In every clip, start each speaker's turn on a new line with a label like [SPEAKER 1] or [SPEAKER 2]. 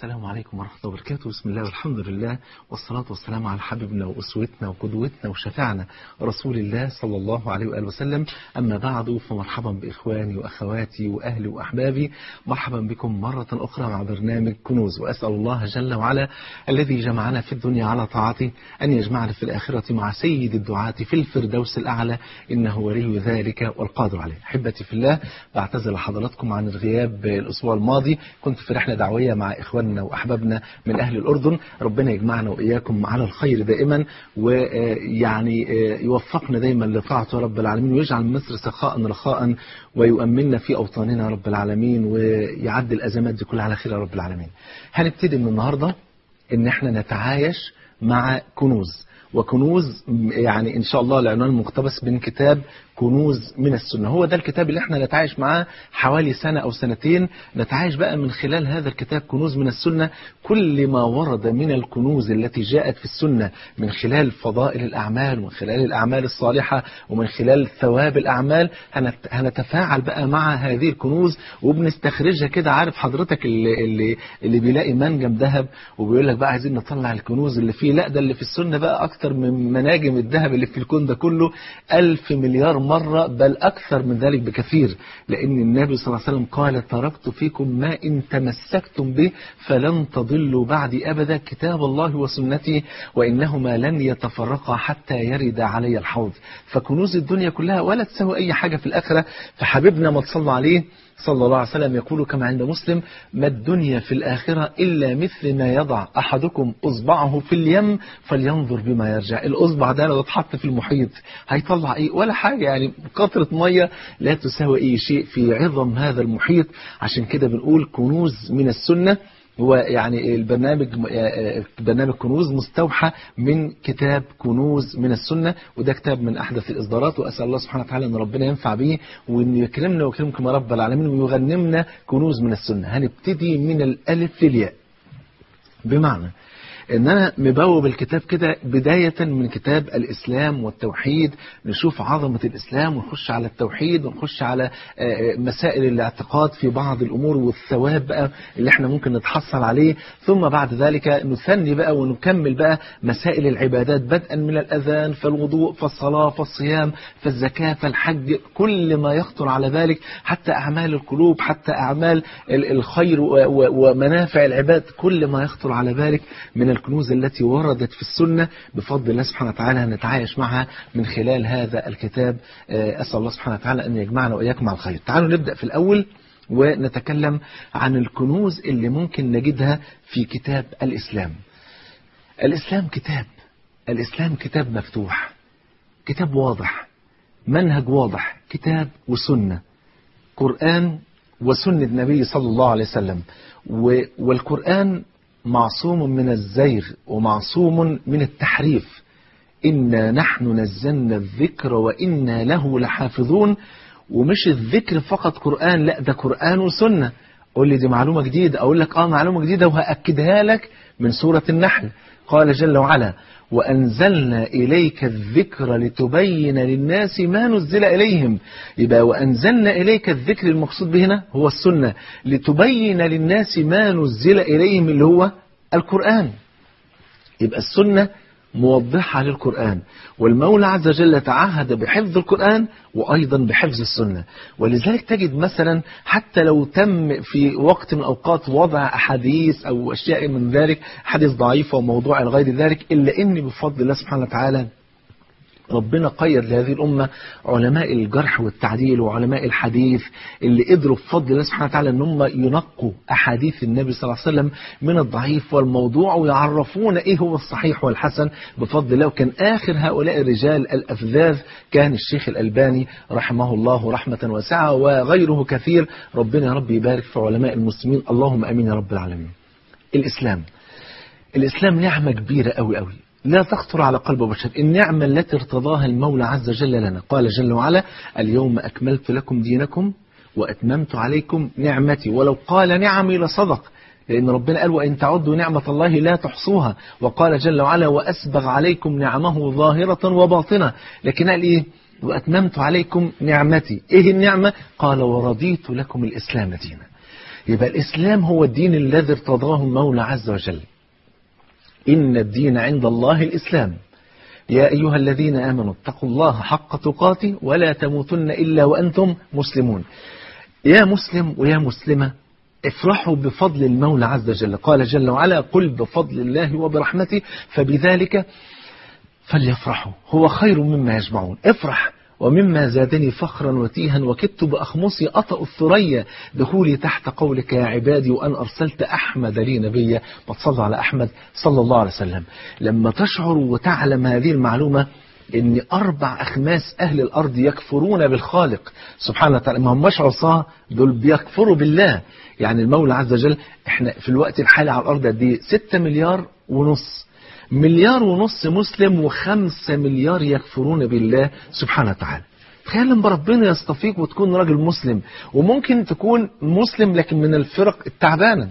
[SPEAKER 1] السلام عليكم ورحمة الله وبركاته بسم الله والحمد لله والصلاة والسلام على حبيبنا وأسوتنا وقدوتنا وشفعنا رسول الله صلى الله عليه وآله وسلم أما بعد فمرحبا بإخواني وأخواتي وأهلي وأحبابي مرحبا بكم مرة أخرى مع برنامج كنوز وأسأل الله جل وعلا الذي جمعنا في الدنيا على طاعته أن يجمعنا في الآخرة مع سيد الدعاة في الفردوس الأعلى إنه ولي ذلك والقادر عليه أحبتي في الله بعتذر لحضراتكم عن الغياب الأسبوع الماضي كنت في رحلة دعوية مع إخواننا وأحبابنا من أهل الأردن ربنا يجمعنا وإياكم على الخير دائما ويعني يوفقنا دايما لطاعته رب العالمين ويجعل مصر سخاء رخاء ويؤمننا في أوطاننا رب العالمين ويعدي الأزمات دي كلها على خير يا رب العالمين هنبتدي من النهاردة إن احنا نتعايش مع كنوز وكنوز يعني إن شاء الله العنوان مقتبس من كتاب كنوز من السنة هو ده الكتاب اللي احنا نتعايش معاه حوالي سنة أو سنتين نتعايش بقى من خلال هذا الكتاب كنوز من السنة كل ما ورد من الكنوز التي جاءت في السنة من خلال فضائل الأعمال ومن خلال الأعمال الصالحة ومن خلال ثواب الأعمال هنتفاعل بقى مع هذه الكنوز وبنستخرجها كده عارف حضرتك اللي, اللي, اللي بيلاقي منجم ذهب وبيقول لك بقى عايزين نطلع الكنوز اللي فيه لا ده اللي في السنة بقى أكتر من مناجم الذهب اللي في الكون ده كله ألف مليار مرة بل أكثر من ذلك بكثير لأن النبي صلى الله عليه وسلم قال تركت فيكم ما إن تمسكتم به فلن تضلوا بعدي أبدا كتاب الله وسنتي وإنهما لن يتفرقا حتى يرد علي الحوض فكنوز الدنيا كلها ولا تسوي أي حاجة في الآخرة فحبيبنا ما تصلى عليه صلى الله عليه وسلم يقول كما عند مسلم ما الدنيا في الآخرة إلا مثل ما يضع أحدكم أصبعه في اليم فلينظر بما يرجع الأصبع ده لو اتحط في المحيط هيطلع إيه ولا حاجة يعني قطرة مية لا تساوي أي شيء في عظم هذا المحيط عشان كده بنقول كنوز من السنة هو يعني البرنامج برنامج كنوز مستوحى من كتاب كنوز من السنة وده كتاب من أحدث الإصدارات وأسأل الله سبحانه وتعالى أن ربنا ينفع به وأن يكرمنا ويكرمكم يا رب العالمين ويغنمنا كنوز من السنة هنبتدي من الألف للياء بمعنى ان انا مبوب الكتاب كده بداية من كتاب الاسلام والتوحيد نشوف عظمة الاسلام ونخش على التوحيد ونخش على مسائل الاعتقاد في بعض الامور والثواب بقى اللي احنا ممكن نتحصل عليه ثم بعد ذلك نثني بقى ونكمل بقى مسائل العبادات بدءا من الاذان فالوضوء فالصلاة فالصيام فالزكاة فالحج كل ما يخطر على ذلك حتى اعمال القلوب حتى اعمال الخير ومنافع العباد كل ما يخطر على ذلك من الكنوز التي وردت في السنة بفضل الله سبحانه وتعالى نتعايش معها من خلال هذا الكتاب أسأل الله سبحانه وتعالى أن يجمعنا وإياكم على الخير تعالوا نبدأ في الأول ونتكلم عن الكنوز اللي ممكن نجدها في كتاب الإسلام الإسلام كتاب الإسلام كتاب مفتوح كتاب واضح منهج واضح كتاب وسنة قرآن وسنة النبي صلى الله عليه وسلم والقرآن معصوم من الزيغ ومعصوم من التحريف إنا نحن نزلنا الذكر وإنا له لحافظون ومش الذكر فقط قرآن لا ده قرآن وسنة قول لي دي معلومة جديدة أقول لك آه معلومة جديدة وهأكدها لك من سورة النحل قال جل وعلا وأنزلنا إليك الذكر لتبين للناس ما نزل إليهم يبقى وأنزلنا إليك الذكر المقصود به هنا هو السنة لتبين للناس ما نزل إليهم اللي هو القرآن يبقى السنة موضحة للقرآن والمولى عز وجل تعهد بحفظ القرآن وأيضا بحفظ السنة ولذلك تجد مثلا حتى لو تم في وقت من الأوقات وضع أحاديث أو أشياء من ذلك حديث ضعيفة وموضوع غير ذلك إلا إن بفضل الله سبحانه وتعالى ربنا قيد لهذه الأمة علماء الجرح والتعديل وعلماء الحديث اللي قدروا بفضل الله سبحانه وتعالى ان هم ينقوا أحاديث النبي صلى الله عليه وسلم من الضعيف والموضوع ويعرفون إيه هو الصحيح والحسن بفضل الله وكان آخر هؤلاء الرجال الأفذاذ كان الشيخ الألباني رحمه الله رحمة واسعة وغيره كثير ربنا يا رب يبارك في علماء المسلمين اللهم أمين يا رب العالمين الإسلام الإسلام نعمة كبيرة قوي قوي لا تخطر على قلب بشر النعمة التي ارتضاها المولى عز وجل لنا قال جل وعلا اليوم أكملت لكم دينكم وأتممت عليكم نعمتي ولو قال نعمي لصدق لأن ربنا قال وإن تعدوا نعمة الله لا تحصوها وقال جل وعلا وأسبغ عليكم نعمه ظاهرة وباطنة لكن قال إيه وأتممت عليكم نعمتي إيه النعمة قال ورضيت لكم الإسلام دينا يبقى الإسلام هو الدين الذي ارتضاه المولى عز وجل إن الدين عند الله الإسلام يا أيها الذين آمنوا اتقوا الله حق تقاته ولا تموتن إلا وأنتم مسلمون يا مسلم ويا مسلمة افرحوا بفضل المولى عز وجل قال جل وعلا قل بفضل الله وبرحمته فبذلك فليفرحوا هو خير مما يجمعون افرح ومما زادني فخرا وتيها وكدت بأخمصي أطأ الثريا دخولي تحت قولك يا عبادي وأن أرسلت أحمد لي نبيا ما تصلى على أحمد صلى الله عليه وسلم لما تشعر وتعلم هذه المعلومة ان اربع اخماس اهل الارض يكفرون بالخالق سبحانه وتعالى ما هماش عصاه دول بيكفروا بالله يعني المولى عز وجل احنا في الوقت الحالي على الارض قد ايه 6 مليار ونص مليار ونص مسلم وخمسة مليار يكفرون بالله سبحانه وتعالى تخيل لما ربنا يصطفيك وتكون راجل مسلم وممكن تكون مسلم لكن من الفرق التعبانة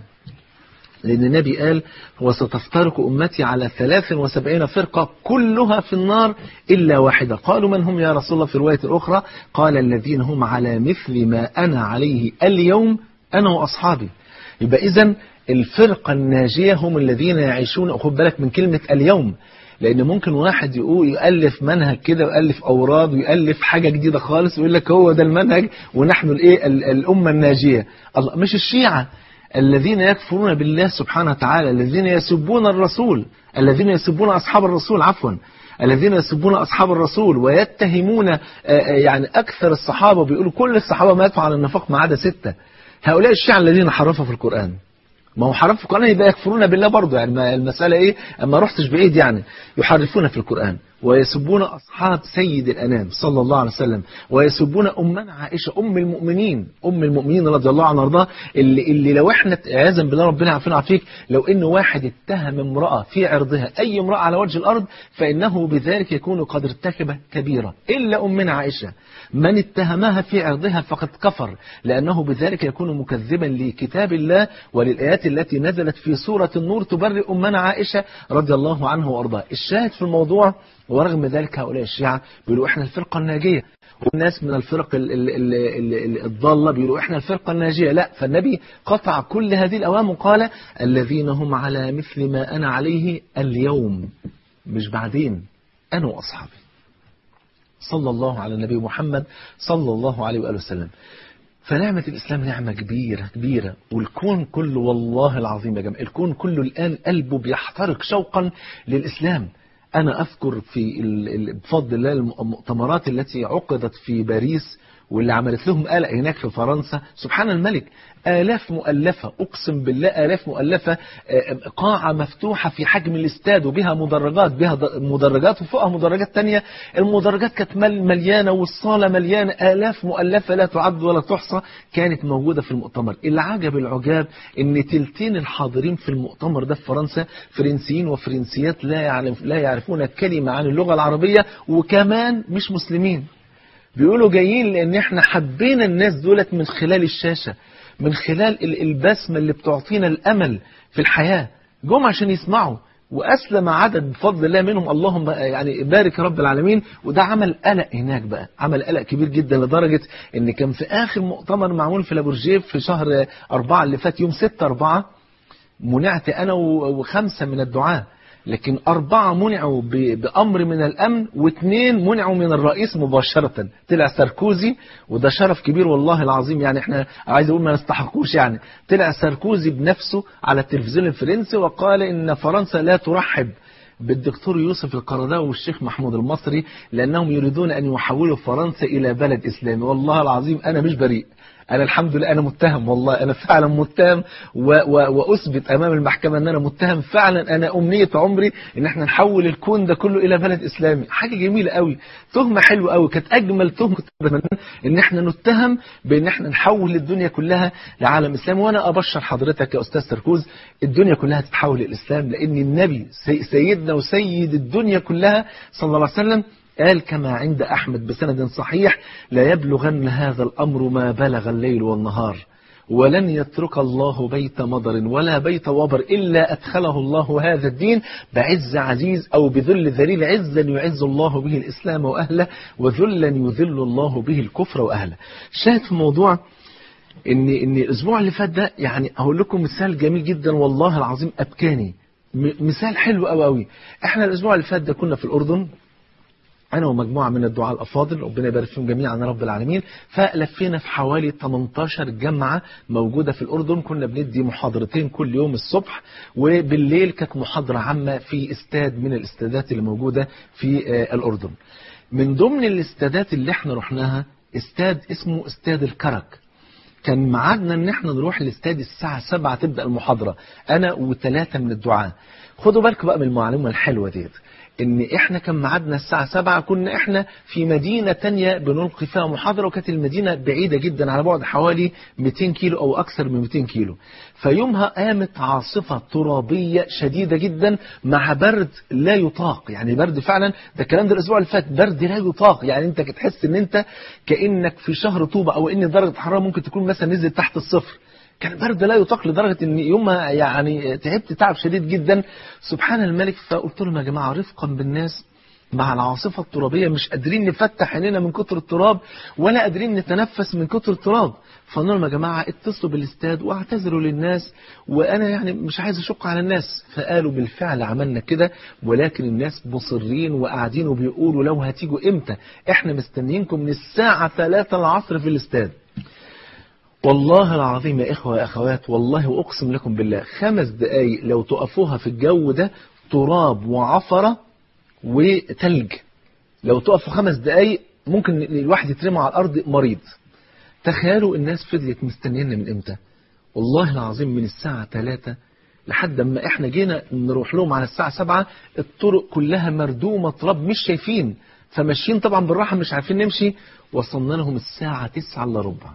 [SPEAKER 1] لأن النبي قال وستفترق أمتي على 73 فرقة كلها في النار إلا واحدة قالوا من هم يا رسول الله في رواية أخرى قال الذين هم على مثل ما أنا عليه اليوم أنا وأصحابي يبقى إذا الفرقة الناجية هم الذين يعيشون خد بالك من كلمة اليوم لأن ممكن واحد يقول يؤلف منهج كده ويؤلف أوراد ويؤلف حاجة جديدة خالص ويقول لك هو ده المنهج ونحن الإيه الأمة الناجية الله مش الشيعة الذين يكفرون بالله سبحانه وتعالى الذين يسبون الرسول الذين يسبون أصحاب الرسول عفوا الذين يسبون أصحاب الرسول ويتهمون يعني أكثر الصحابة بيقولوا كل الصحابة ماتوا على النفاق ما عدا ستة هؤلاء الشيعة الذين حرفوا في القرآن ما هو حرف في القرآن يبقى يكفرون بالله برضه يعني المسألة إيه أما رحتش بعيد يعني يحرفون في القرآن ويسبون أصحاب سيد الأنام صلى الله عليه وسلم ويسبون أمنا عائشة أم المؤمنين أم المؤمنين رضي الله عنها وارضاها اللي, اللي لو احنا عياذا بالله ربنا عارفين عفيك لو إن واحد اتهم امرأة في عرضها أي امرأة على وجه الأرض فإنه بذلك يكون قد ارتكب كبيرة إلا أمنا عائشة من اتهمها في عرضها فقد كفر لأنه بذلك يكون مكذبا لكتاب الله وللآيات التي نزلت في سورة النور تبرئ أمنا عائشة رضي الله عنه وأرضاه الشاهد في الموضوع ورغم ذلك هؤلاء الشيعة بيقولوا احنا الفرقة الناجية والناس من الفرق الضالة بيقولوا احنا الفرقة الناجية لا فالنبي قطع كل هذه الأوام وقال الذين هم على مثل ما أنا عليه اليوم مش بعدين أنا وأصحابي صلى الله على النبي محمد صلى الله عليه وآله وسلم فنعمة الإسلام نعمة كبيرة كبيرة والكون كله والله العظيم يا جماعة الكون كله الآن قلبه بيحترق شوقا للإسلام أنا أذكر في بفضل الله المؤتمرات التي عقدت في باريس واللي عملت لهم قلق هناك في فرنسا سبحان الملك آلاف مؤلفة أقسم بالله آلاف مؤلفة قاعة مفتوحة في حجم الاستاد وبها مدرجات بها مدرجات وفوقها مدرجات تانية المدرجات كانت مليانة والصالة مليانة آلاف مؤلفة لا تعد ولا تحصى كانت موجودة في المؤتمر العجب العجاب ان تلتين الحاضرين في المؤتمر ده في فرنسا فرنسيين وفرنسيات لا يعرف لا يعرفون كلمة عن اللغة العربية وكمان مش مسلمين بيقولوا جايين لان احنا حبينا الناس دولت من خلال الشاشة من خلال البسمة اللي بتعطينا الامل في الحياة جم عشان يسمعوا واسلم عدد بفضل الله منهم اللهم يعني بارك رب العالمين وده عمل قلق هناك بقى عمل قلق كبير جدا لدرجة ان كان في اخر مؤتمر معمول في لابورجيف في شهر أربعة اللي فات يوم ستة أربعة منعت انا وخمسة من الدعاه لكن أربعة منعوا بأمر من الأمن واثنين منعوا من الرئيس مباشرة طلع ساركوزي وده شرف كبير والله العظيم يعني احنا عايز أقول ما نستحقوش يعني طلع ساركوزي بنفسه على التلفزيون الفرنسي وقال إن فرنسا لا ترحب بالدكتور يوسف القرضاوي والشيخ محمود المصري لأنهم يريدون أن يحولوا فرنسا إلى بلد إسلامي والله العظيم أنا مش بريء أنا الحمد لله أنا متهم والله أنا فعلا متهم و و وأثبت أمام المحكمة أن أنا متهم فعلا أنا أمنية عمري أن احنا نحول الكون ده كله إلى بلد إسلامي حاجة جميلة قوي تهمة حلوة قوي كانت أجمل تهمة أن احنا نتهم بأن احنا نحول الدنيا كلها لعالم إسلامي وأنا أبشر حضرتك يا أستاذ سركوز الدنيا كلها تتحول للإسلام لأن النبي سيدنا وسيد الدنيا كلها صلى الله عليه وسلم قال كما عند أحمد بسند صحيح لا يبلغن هذا الأمر ما بلغ الليل والنهار ولن يترك الله بيت مضر ولا بيت وبر إلا أدخله الله هذا الدين بعز عزيز أو بذل ذليل عزا يعز الله به الإسلام وأهله وذلا يذل الله به الكفر وأهله شاهد في موضوع ان ان الاسبوع اللي فات ده يعني اقول لكم مثال جميل جدا والله العظيم ابكاني م- مثال حلو قوي قوي احنا الاسبوع اللي فات ده كنا في الاردن انا ومجموعه من الدعاء الافاضل ربنا يبارك فيهم جميعا يا رب العالمين فلفينا في حوالي 18 جامعه موجوده في الاردن كنا بندي محاضرتين كل يوم الصبح وبالليل كانت محاضره عامه في استاد من الاستادات اللي موجوده في آه، الاردن من ضمن الاستادات اللي احنا رحناها استاد اسمه استاد الكرك كان ميعادنا ان احنا نروح الاستاد الساعة 7 تبدأ المحاضرة انا وثلاثة من الدعاة خدوا بالكم بقى من المعلومة الحلوة ديت ان احنا كان ميعادنا الساعة 7 كنا احنا في مدينة تانية بنلقي فيها محاضرة وكانت المدينة بعيدة جدا على بعد حوالي 200 كيلو او اكثر من 200 كيلو فيومها قامت عاصفة ترابية شديدة جدا مع برد لا يطاق يعني برد فعلا ده الكلام ده الاسبوع اللي فات برد لا يطاق يعني انت تحس ان انت كانك في شهر طوبة او ان درجة الحرارة ممكن تكون مثلا نزلت تحت الصفر كان برد لا يطاق لدرجة ان يومها يعني تعبت تعب شديد جدا سبحان الملك فقلت لهم يا جماعة رفقا بالناس مع العاصفة الترابية مش قادرين نفتح عينينا من كتر التراب ولا قادرين نتنفس من كتر التراب فقلنا لهم يا جماعة اتصلوا بالاستاد واعتذروا للناس وانا يعني مش عايز اشق على الناس فقالوا بالفعل عملنا كده ولكن الناس مصرين وقاعدين وبيقولوا لو هتيجوا امتى احنا مستنيينكم من الساعة 3 العصر في الاستاد والله العظيم يا إخوة يا أخوات والله وأقسم لكم بالله خمس دقايق لو تقفوها في الجو ده تراب وعفرة وتلج لو تقفوا خمس دقايق ممكن الواحد يترمى على الأرض مريض تخيلوا الناس فضلت مستنينا من إمتى والله العظيم من الساعة 3 لحد ما احنا جينا نروح لهم على الساعة 7 الطرق كلها مردومة تراب مش شايفين فماشيين طبعا بالراحة مش عارفين نمشي وصلنا لهم الساعة 9 الا ربع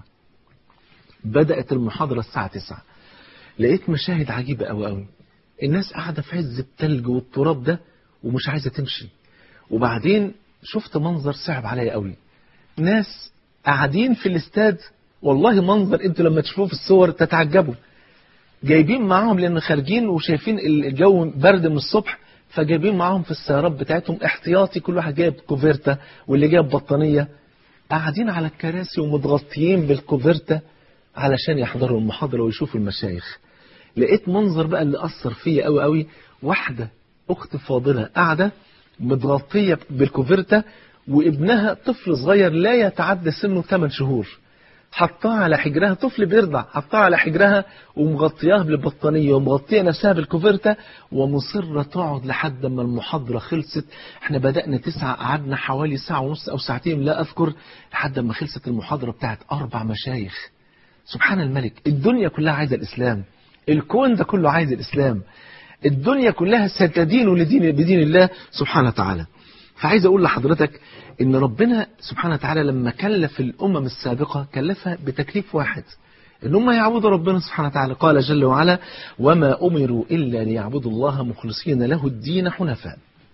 [SPEAKER 1] بدأت المحاضرة الساعة 9 لقيت مشاهد عجيبة قوي قوي الناس قاعدة في عز التلج والتراب ده ومش عايزة تمشي وبعدين شفت منظر صعب عليا قوي ناس قاعدين في الاستاد والله منظر انتوا لما تشوفوه في الصور تتعجبوا جايبين معاهم لان خارجين وشايفين الجو برد من الصبح فجايبين معاهم في السيارات بتاعتهم احتياطي كل واحد جايب كوفيرتا واللي جايب بطانية قاعدين على الكراسي ومتغطيين بالكوفيرتا علشان يحضروا المحاضرة ويشوفوا المشايخ لقيت منظر بقى اللي أثر فيا قوي قوي واحدة أخت فاضلة قاعدة متغطية بالكوفيرتا وابنها طفل صغير لا يتعدى سنه 8 شهور حطها على حجرها طفل بيرضع حطها على حجرها ومغطياها بالبطانية ومغطية نفسها بالكوفيرتا ومصرة تقعد لحد ما المحاضرة خلصت احنا بدأنا تسعة قعدنا حوالي ساعة ونص أو ساعتين لا أذكر لحد ما خلصت المحاضرة بتاعت أربع مشايخ سبحان الملك الدنيا كلها عايزة الإسلام الكون ده كله عايز الإسلام الدنيا كلها ستدين لدين بدين الله سبحانه وتعالى فعايز أقول لحضرتك إن ربنا سبحانه وتعالى لما كلف الأمم السابقة كلفها بتكليف واحد إن هم يعبدوا ربنا سبحانه وتعالى قال جل وعلا وما أمروا إلا ليعبدوا الله مخلصين له الدين حنفاء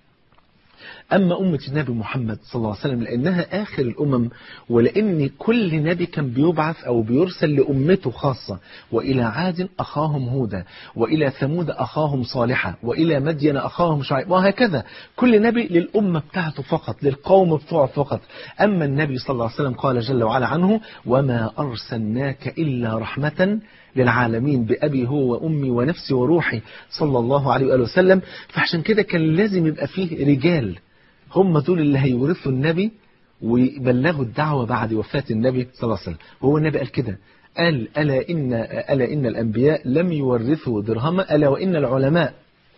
[SPEAKER 1] أما أمة النبي محمد صلى الله عليه وسلم لأنها آخر الأمم ولأن كل نبي كان بيبعث أو بيرسل لأمته خاصة وإلى عاد أخاهم هودا وإلى ثمود أخاهم صالحا وإلى مدين أخاهم شعيب وهكذا كل نبي للأمة بتاعته فقط للقوم بتوعه فقط أما النبي صلى الله عليه وسلم قال جل وعلا عنه وما أرسلناك إلا رحمة للعالمين بأبي هو وأمي ونفسي وروحي صلى الله عليه وآله وسلم فعشان كده كان لازم يبقى فيه رجال هم دول اللي هيورثوا النبي ويبلغوا الدعوة بعد وفاة النبي صلى الله عليه وسلم وهو النبي قال كده قال ألا إن, ألا إن الأنبياء لم يورثوا درهما ألا وإن العلماء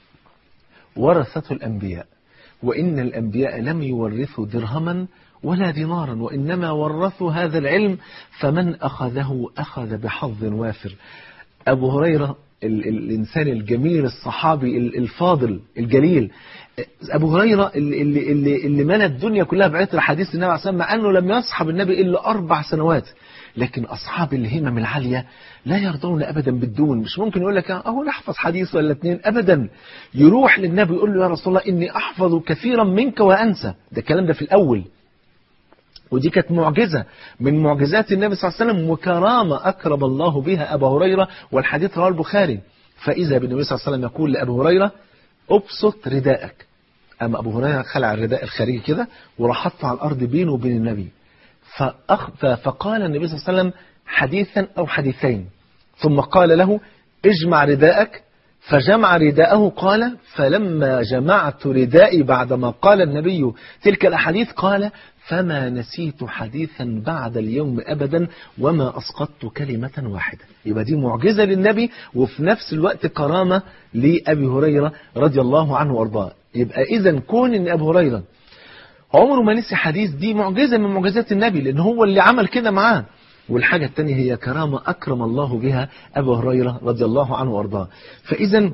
[SPEAKER 1] ورثته الأنبياء وإن الأنبياء لم يورثوا درهما ولا دينارا وإنما ورثوا هذا العلم فمن أخذه أخذ بحظ وافر أبو هريرة ال الإنسان الجميل الصحابي الفاضل الجليل أبو هريرة اللي, اللي, اللي ملى الدنيا كلها بعثر حديث النبي عليه الصلاة والسلام مع أنه لم يصحب النبي إلا أربع سنوات لكن أصحاب الهمم العالية لا يرضون أبدا بالدون مش ممكن يقول لك أهو نحفظ حديث ولا اتنين أبدا يروح للنبي يقول له يا رسول الله إني أحفظ كثيرا منك وأنسى ده الكلام ده في الأول ودي كانت معجزة من معجزات النبي صلى الله عليه وسلم وكرامة أكرم الله بها أبا هريرة والحديث رواه البخاري فإذا بالنبي صلى الله عليه وسلم يقول لأبي هريرة ابسط رداءك أما أبو هريرة خلع الرداء الخارجي كده وراح حطه على الأرض بينه وبين النبي فأخ... فقال النبي صلى الله عليه وسلم حديثا أو حديثين ثم قال له اجمع رداءك فجمع رداءه قال فلما جمعت ردائي بعدما قال النبي تلك الأحاديث قال فما نسيت حديثا بعد اليوم أبدا وما أسقطت كلمة واحدة يبقى دي معجزة للنبي وفي نفس الوقت كرامة لأبي هريرة رضي الله عنه وارضاه يبقى إذا كون أن أبي هريرة عمره ما نسي حديث دي معجزة من معجزات النبي لأن هو اللي عمل كده معاه والحاجة الثانية هي كرامة أكرم الله بها أبو هريرة رضي الله عنه وارضاه فإذا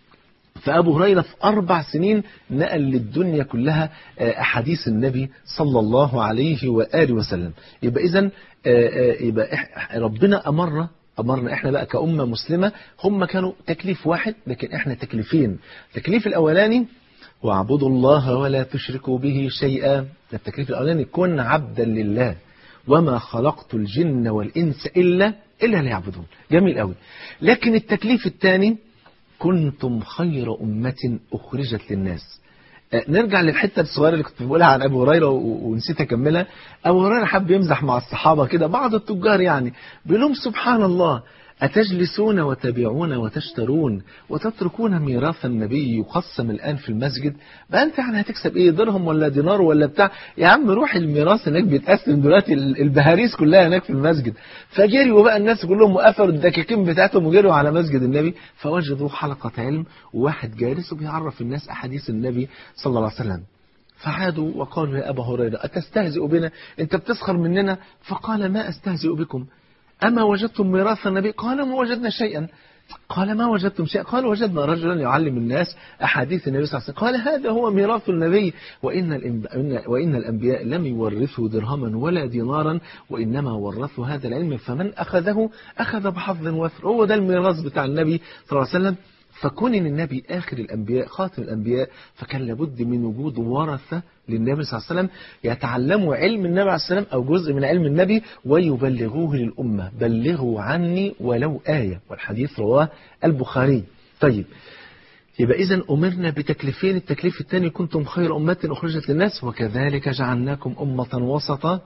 [SPEAKER 1] فأبو هريرة في أربع سنين نقل للدنيا كلها أحاديث النبي صلى الله عليه وآله وسلم يبقى إذا يبقى ربنا أمرنا أمرنا إحنا بقى كأمة مسلمة هم كانوا تكليف واحد لكن إحنا تكليفين التكليف الأولاني واعبدوا الله ولا تشركوا به شيئا التكليف الأولاني كن عبدا لله وما خلقت الجن والإنس إلا إلا ليعبدون جميل قوي لكن التكليف الثاني كنتم خير أمة أخرجت للناس نرجع للحته الصغيره اللي كنت بقولها عن ابو هريره ونسيت اكملها ابو هريره حب يمزح مع الصحابه كده بعض التجار يعني بيقول لهم سبحان الله أتجلسون وتبيعون وتشترون وتتركون ميراث النبي يقسم الآن في المسجد بقى أنت يعني هتكسب إيه درهم ولا دينار ولا بتاع يا عم روح الميراث هناك بيتقسم دلوقتي البهاريس كلها هناك في المسجد فجريوا بقى الناس كلهم وقفلوا الدكاكين بتاعتهم وجروا على مسجد النبي فوجدوا حلقة علم وواحد جالس وبيعرف الناس أحاديث النبي صلى الله عليه وسلم فعادوا وقالوا يا أبا هريرة أتستهزئ بنا أنت بتسخر مننا فقال ما أستهزئ بكم أما وجدتم ميراث النبي قال ما وجدنا شيئا قال ما وجدتم شيئا قال وجدنا رجلا يعلم الناس أحاديث النبي صلى الله عليه وسلم قال هذا هو ميراث النبي وإن, وإن الأنبياء لم يورثوا درهما ولا دينارا وإنما ورثوا هذا العلم فمن أخذه أخذ بحظ وفر هو ده الميراث بتاع النبي صلى الله عليه وسلم فكون ان النبي آخر الأنبياء خاتم الأنبياء فكان لابد من وجود ورثة للنبي صلى الله عليه وسلم يتعلموا علم النبي عليه السلام أو جزء من علم النبي ويبلغوه للأمة بلغوا عني ولو آية والحديث رواه البخاري طيب يبقى إذا أمرنا بتكليفين التكليف الثاني كنتم خير أمة أخرجت للناس وكذلك جعلناكم أمة وسطا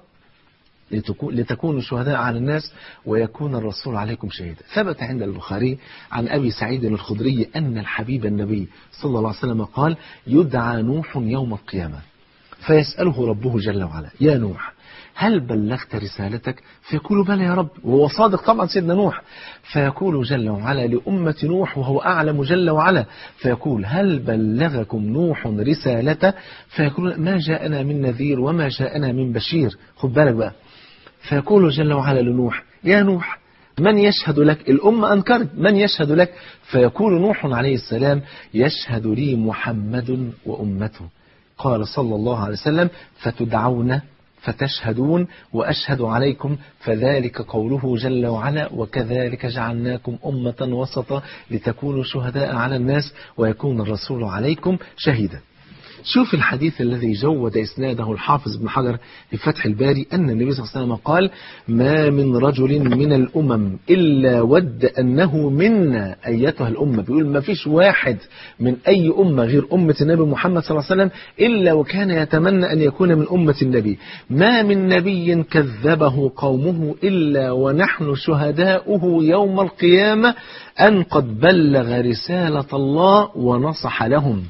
[SPEAKER 1] لتكونوا شهداء على الناس ويكون الرسول عليكم شهيدا ثبت عند البخاري عن أبي سعيد الخدري أن الحبيب النبي صلى الله عليه وسلم قال يدعى نوح يوم القيامة فيسأله ربه جل وعلا يا نوح هل بلغت رسالتك فيقول بلى يا رب وهو صادق طبعا سيدنا نوح فيقول جل وعلا لأمة نوح وهو أعلم جل وعلا فيقول هل بلغكم نوح رسالته فيقول ما جاءنا من نذير وما جاءنا من بشير خد بالك بقى فيقول جل وعلا لنوح يا نوح من يشهد لك الأمة أنكرت من يشهد لك فيقول نوح عليه السلام يشهد لي محمد وأمته قال صلى الله عليه وسلم فتدعون فتشهدون وأشهد عليكم فذلك قوله جل وعلا وكذلك جعلناكم أمة وسطا لتكونوا شهداء على الناس ويكون الرسول عليكم شهيدا شوف الحديث الذي جود إسناده الحافظ بن حجر في فتح الباري أن النبي صلى الله عليه وسلم قال ما من رجل من الأمم إلا ود أنه منا أيتها الأمة بيقول ما فيش واحد من أي أمة غير أمة النبي محمد صلى الله عليه وسلم إلا وكان يتمنى أن يكون من أمة النبي ما من نبي كذبه قومه إلا ونحن شهداؤه يوم القيامة أن قد بلغ رسالة الله ونصح لهم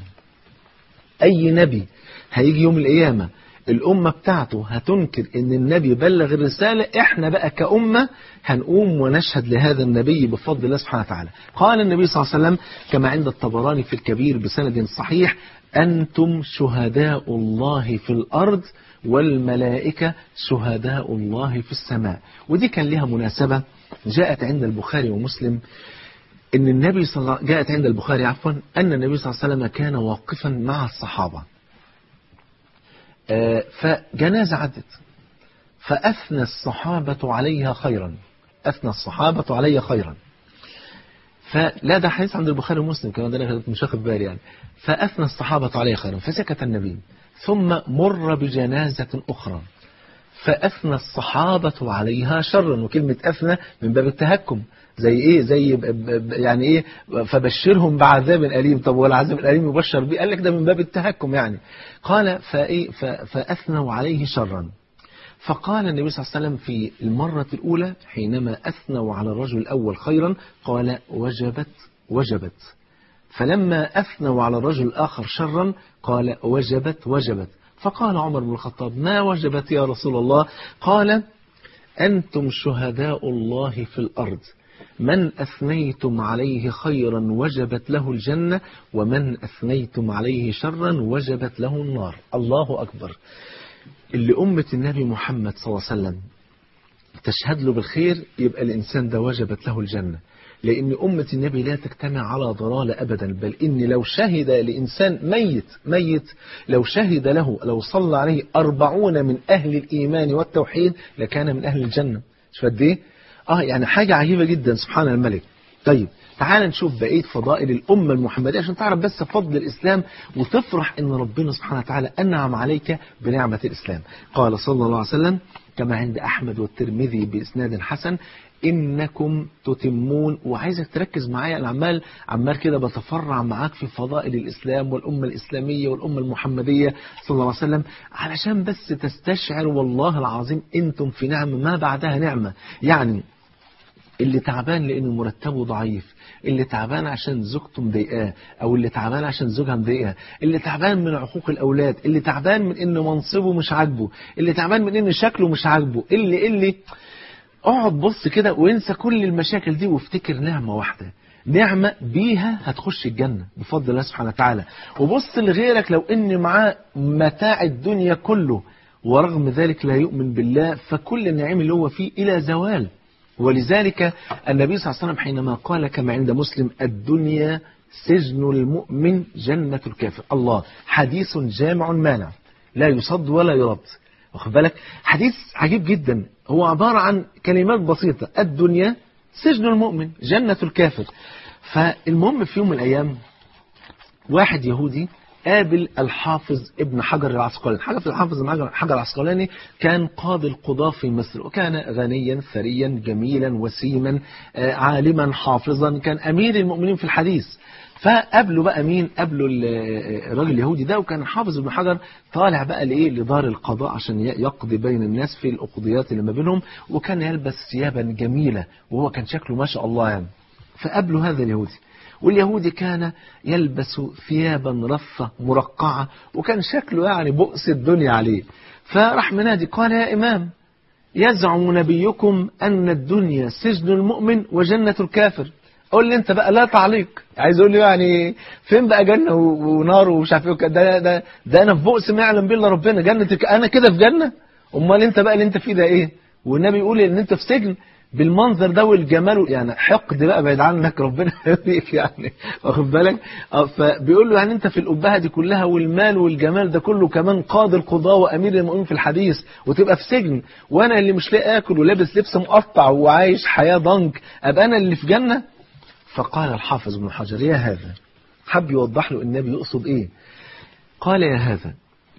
[SPEAKER 1] أي نبي هيجي يوم القيامة الأمة بتاعته هتنكر إن النبي بلغ الرسالة إحنا بقى كأمة هنقوم ونشهد لهذا النبي بفضل الله سبحانه وتعالى قال النبي صلى الله عليه وسلم كما عند الطبراني في الكبير بسند صحيح أنتم شهداء الله في الأرض والملائكة شهداء الله في السماء ودي كان لها مناسبة جاءت عند البخاري ومسلم ان النبي صلى الله جاءت عند البخاري عفوا ان النبي صلى الله عليه وسلم كان واقفا مع الصحابة فجنازة عدت فأثنى الصحابة عليها خيرا أثنى الصحابة عليها خيرا فلا ده حديث عند البخاري ومسلم كمان ده انا مش واخد بالي يعني فأثنى الصحابة عليها خيرا فسكت النبي ثم مر بجنازة أخرى فأثنى الصحابة عليها شرا وكلمة أثنى من باب التهكم زي ايه زي يعني ايه فبشرهم بعذاب أليم طب والعذاب الأليم يبشر بيه قال لك ده من باب التهكم يعني قال فايه فأثنوا عليه شرا فقال النبي صلى الله عليه وسلم في المرة الأولى حينما أثنوا على الرجل الأول خيرا قال وجبت وجبت فلما أثنوا على الرجل الآخر شرا قال وجبت وجبت فقال عمر بن الخطاب ما وجبت يا رسول الله قال أنتم شهداء الله في الأرض من أثنيتم عليه خيرا وجبت له الجنة ومن أثنيتم عليه شرا وجبت له النار الله أكبر اللي أمة النبي محمد صلى الله عليه وسلم تشهد له بالخير يبقى الإنسان ده وجبت له الجنة لأن أمة النبي لا تجتمع على ضلالة أبدا بل إن لو شهد لإنسان ميت ميت لو شهد له لو صلى عليه أربعون من أهل الإيمان والتوحيد لكان من أهل الجنة مش قد إيه؟ آه يعني حاجة عجيبة جدا سبحان الملك طيب تعال نشوف بقية فضائل الأمة المحمدية عشان تعرف بس فضل الإسلام وتفرح إن ربنا سبحانه وتعالى أنعم عليك بنعمة الإسلام قال صلى الله عليه وسلم كما عند أحمد والترمذي بإسناد حسن إنكم تتمون وعايزك تركز معايا أنا عمال عمال كده بتفرع معاك في فضائل الإسلام والأمة الإسلامية والأمة المحمدية صلى الله عليه وسلم علشان بس تستشعر والله العظيم أنتم في نعمة ما بعدها نعمة يعني اللي تعبان لأن مرتبه ضعيف اللي تعبان عشان زوجته مضايقاه او اللي تعبان عشان زوجها مضايقها اللي تعبان من عقوق الاولاد اللي تعبان من ان منصبه مش عاجبه اللي تعبان من ان شكله مش عاجبه اللي اللي اقعد بص كده وانسى كل المشاكل دي وافتكر نعمة واحدة نعمة بيها هتخش الجنة بفضل الله سبحانه وتعالى وبص لغيرك لو ان معاه متاع الدنيا كله ورغم ذلك لا يؤمن بالله فكل النعيم اللي هو فيه إلى زوال ولذلك النبي صلى الله عليه وسلم حينما قال كما عند مسلم الدنيا سجن المؤمن جنة الكافر الله حديث جامع مانع لا يصد ولا يرد واخد بالك حديث عجيب جدا هو عبارة عن كلمات بسيطة الدنيا سجن المؤمن جنة الكافر فالمهم في يوم من الأيام واحد يهودي قابل الحافظ ابن حجر العسقلاني حاجة في الحافظ ابن حجر العسقلاني كان قاضي القضاة في مصر وكان غنيا ثريا جميلا وسيما عالما حافظا كان أمير المؤمنين في الحديث فقابله بقى مين قابله الراجل اليهودي ده وكان حافظ ابن حجر طالع بقى لايه لدار القضاء عشان يقضي بين الناس في الأقضيات اللي ما بينهم وكان يلبس ثيابا جميلة وهو كان شكله ما شاء الله يعني فقابله هذا اليهودي واليهودي كان يلبس ثيابا رفة مرقعة وكان شكله يعني بؤس الدنيا عليه فراح منادي قال يا إمام يزعم نبيكم أن الدنيا سجن المؤمن وجنة الكافر قول لي انت بقى لا تعليق عايز اقول لي يعني فين بقى جنة ونار ومش عارف ايه ده, ده, ده انا في بؤس ما يعلم بالله ربنا جنة انا كده في جنة امال انت بقى اللي انت فيه ده ايه والنبي يقول ان انت في سجن بالمنظر ده والجمال يعني حقد بقى بعيد عنك ربنا يهديك يعني واخد بالك فبيقول له يعني انت في الابهه دي كلها والمال والجمال ده كله كمان قاضي القضاه وامير المؤمنين في الحديث وتبقى في سجن وانا اللي مش لاقي اكل ولابس لبس مقطع وعايش حياه ضنك ابقى انا اللي في جنه فقال الحافظ ابن حجر يا هذا حب يوضح له النبي يقصد ايه قال يا هذا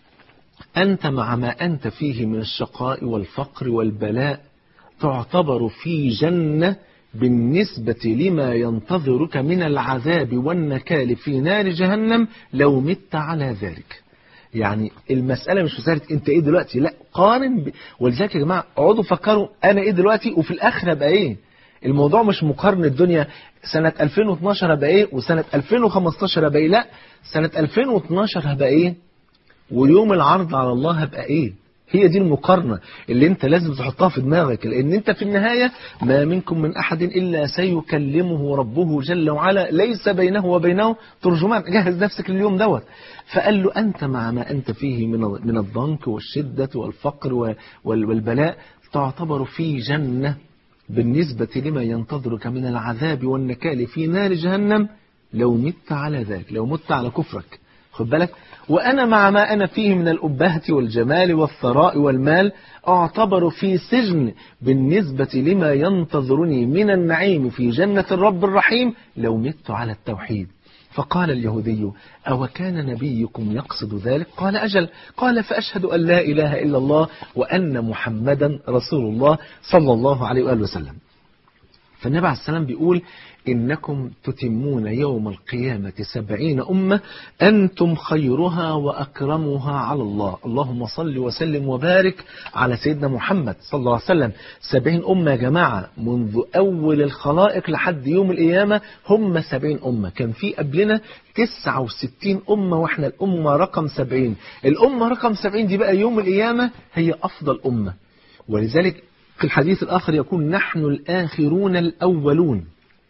[SPEAKER 1] أنت مع ما أنت فيه من الشقاء والفقر والبلاء تعتبر في جنة بالنسبة لما ينتظرك من العذاب والنكال في نار جهنم لو مت على ذلك يعني المسألة مش مسألة انت ايه دلوقتي لا قارن ب... ولذلك يا جماعة اقعدوا فكروا انا ايه دلوقتي وفي الاخر ابقى ايه الموضوع مش مقارنة الدنيا سنة 2012 هبقى ايه وسنة 2015 هبقى ايه لا سنة 2012 هبقى ايه ويوم العرض على الله هبقى ايه هي دي المقارنة اللي انت لازم تحطها في دماغك لان انت في النهاية ما منكم من احد الا سيكلمه ربه جل وعلا ليس بينه وبينه ترجمان جهز نفسك لليوم دوت فقال له انت مع ما انت فيه من من الضنك والشدة والفقر والبلاء تعتبر في جنة بالنسبة لما ينتظرك من العذاب والنكال في نار جهنم لو مت على ذلك لو مت على كفرك خد بالك وأنا مع ما أنا فيه من الأبهة والجمال والثراء والمال أعتبر في سجن بالنسبة لما ينتظرني من النعيم في جنة الرب الرحيم لو مت على التوحيد فقال اليهودي أو كان نبيكم يقصد ذلك قال أجل قال فأشهد أن لا إله إلا الله وأن محمدا رسول الله صلى الله عليه وآله وسلم فالنبي عليه السلام بيقول إنكم تتمون يوم القيامة سبعين أمة أنتم خيرها وأكرمها على الله اللهم صل وسلم وبارك على سيدنا محمد صلى الله عليه وسلم سبعين أمة يا جماعة منذ أول الخلائق لحد يوم القيامة هم سبعين أمة كان في قبلنا تسعة وستين أمة وإحنا الأمة رقم سبعين الأمة رقم سبعين دي بقى يوم القيامة هي أفضل أمة ولذلك في الحديث الآخر يقول نحن الآخرون الأولون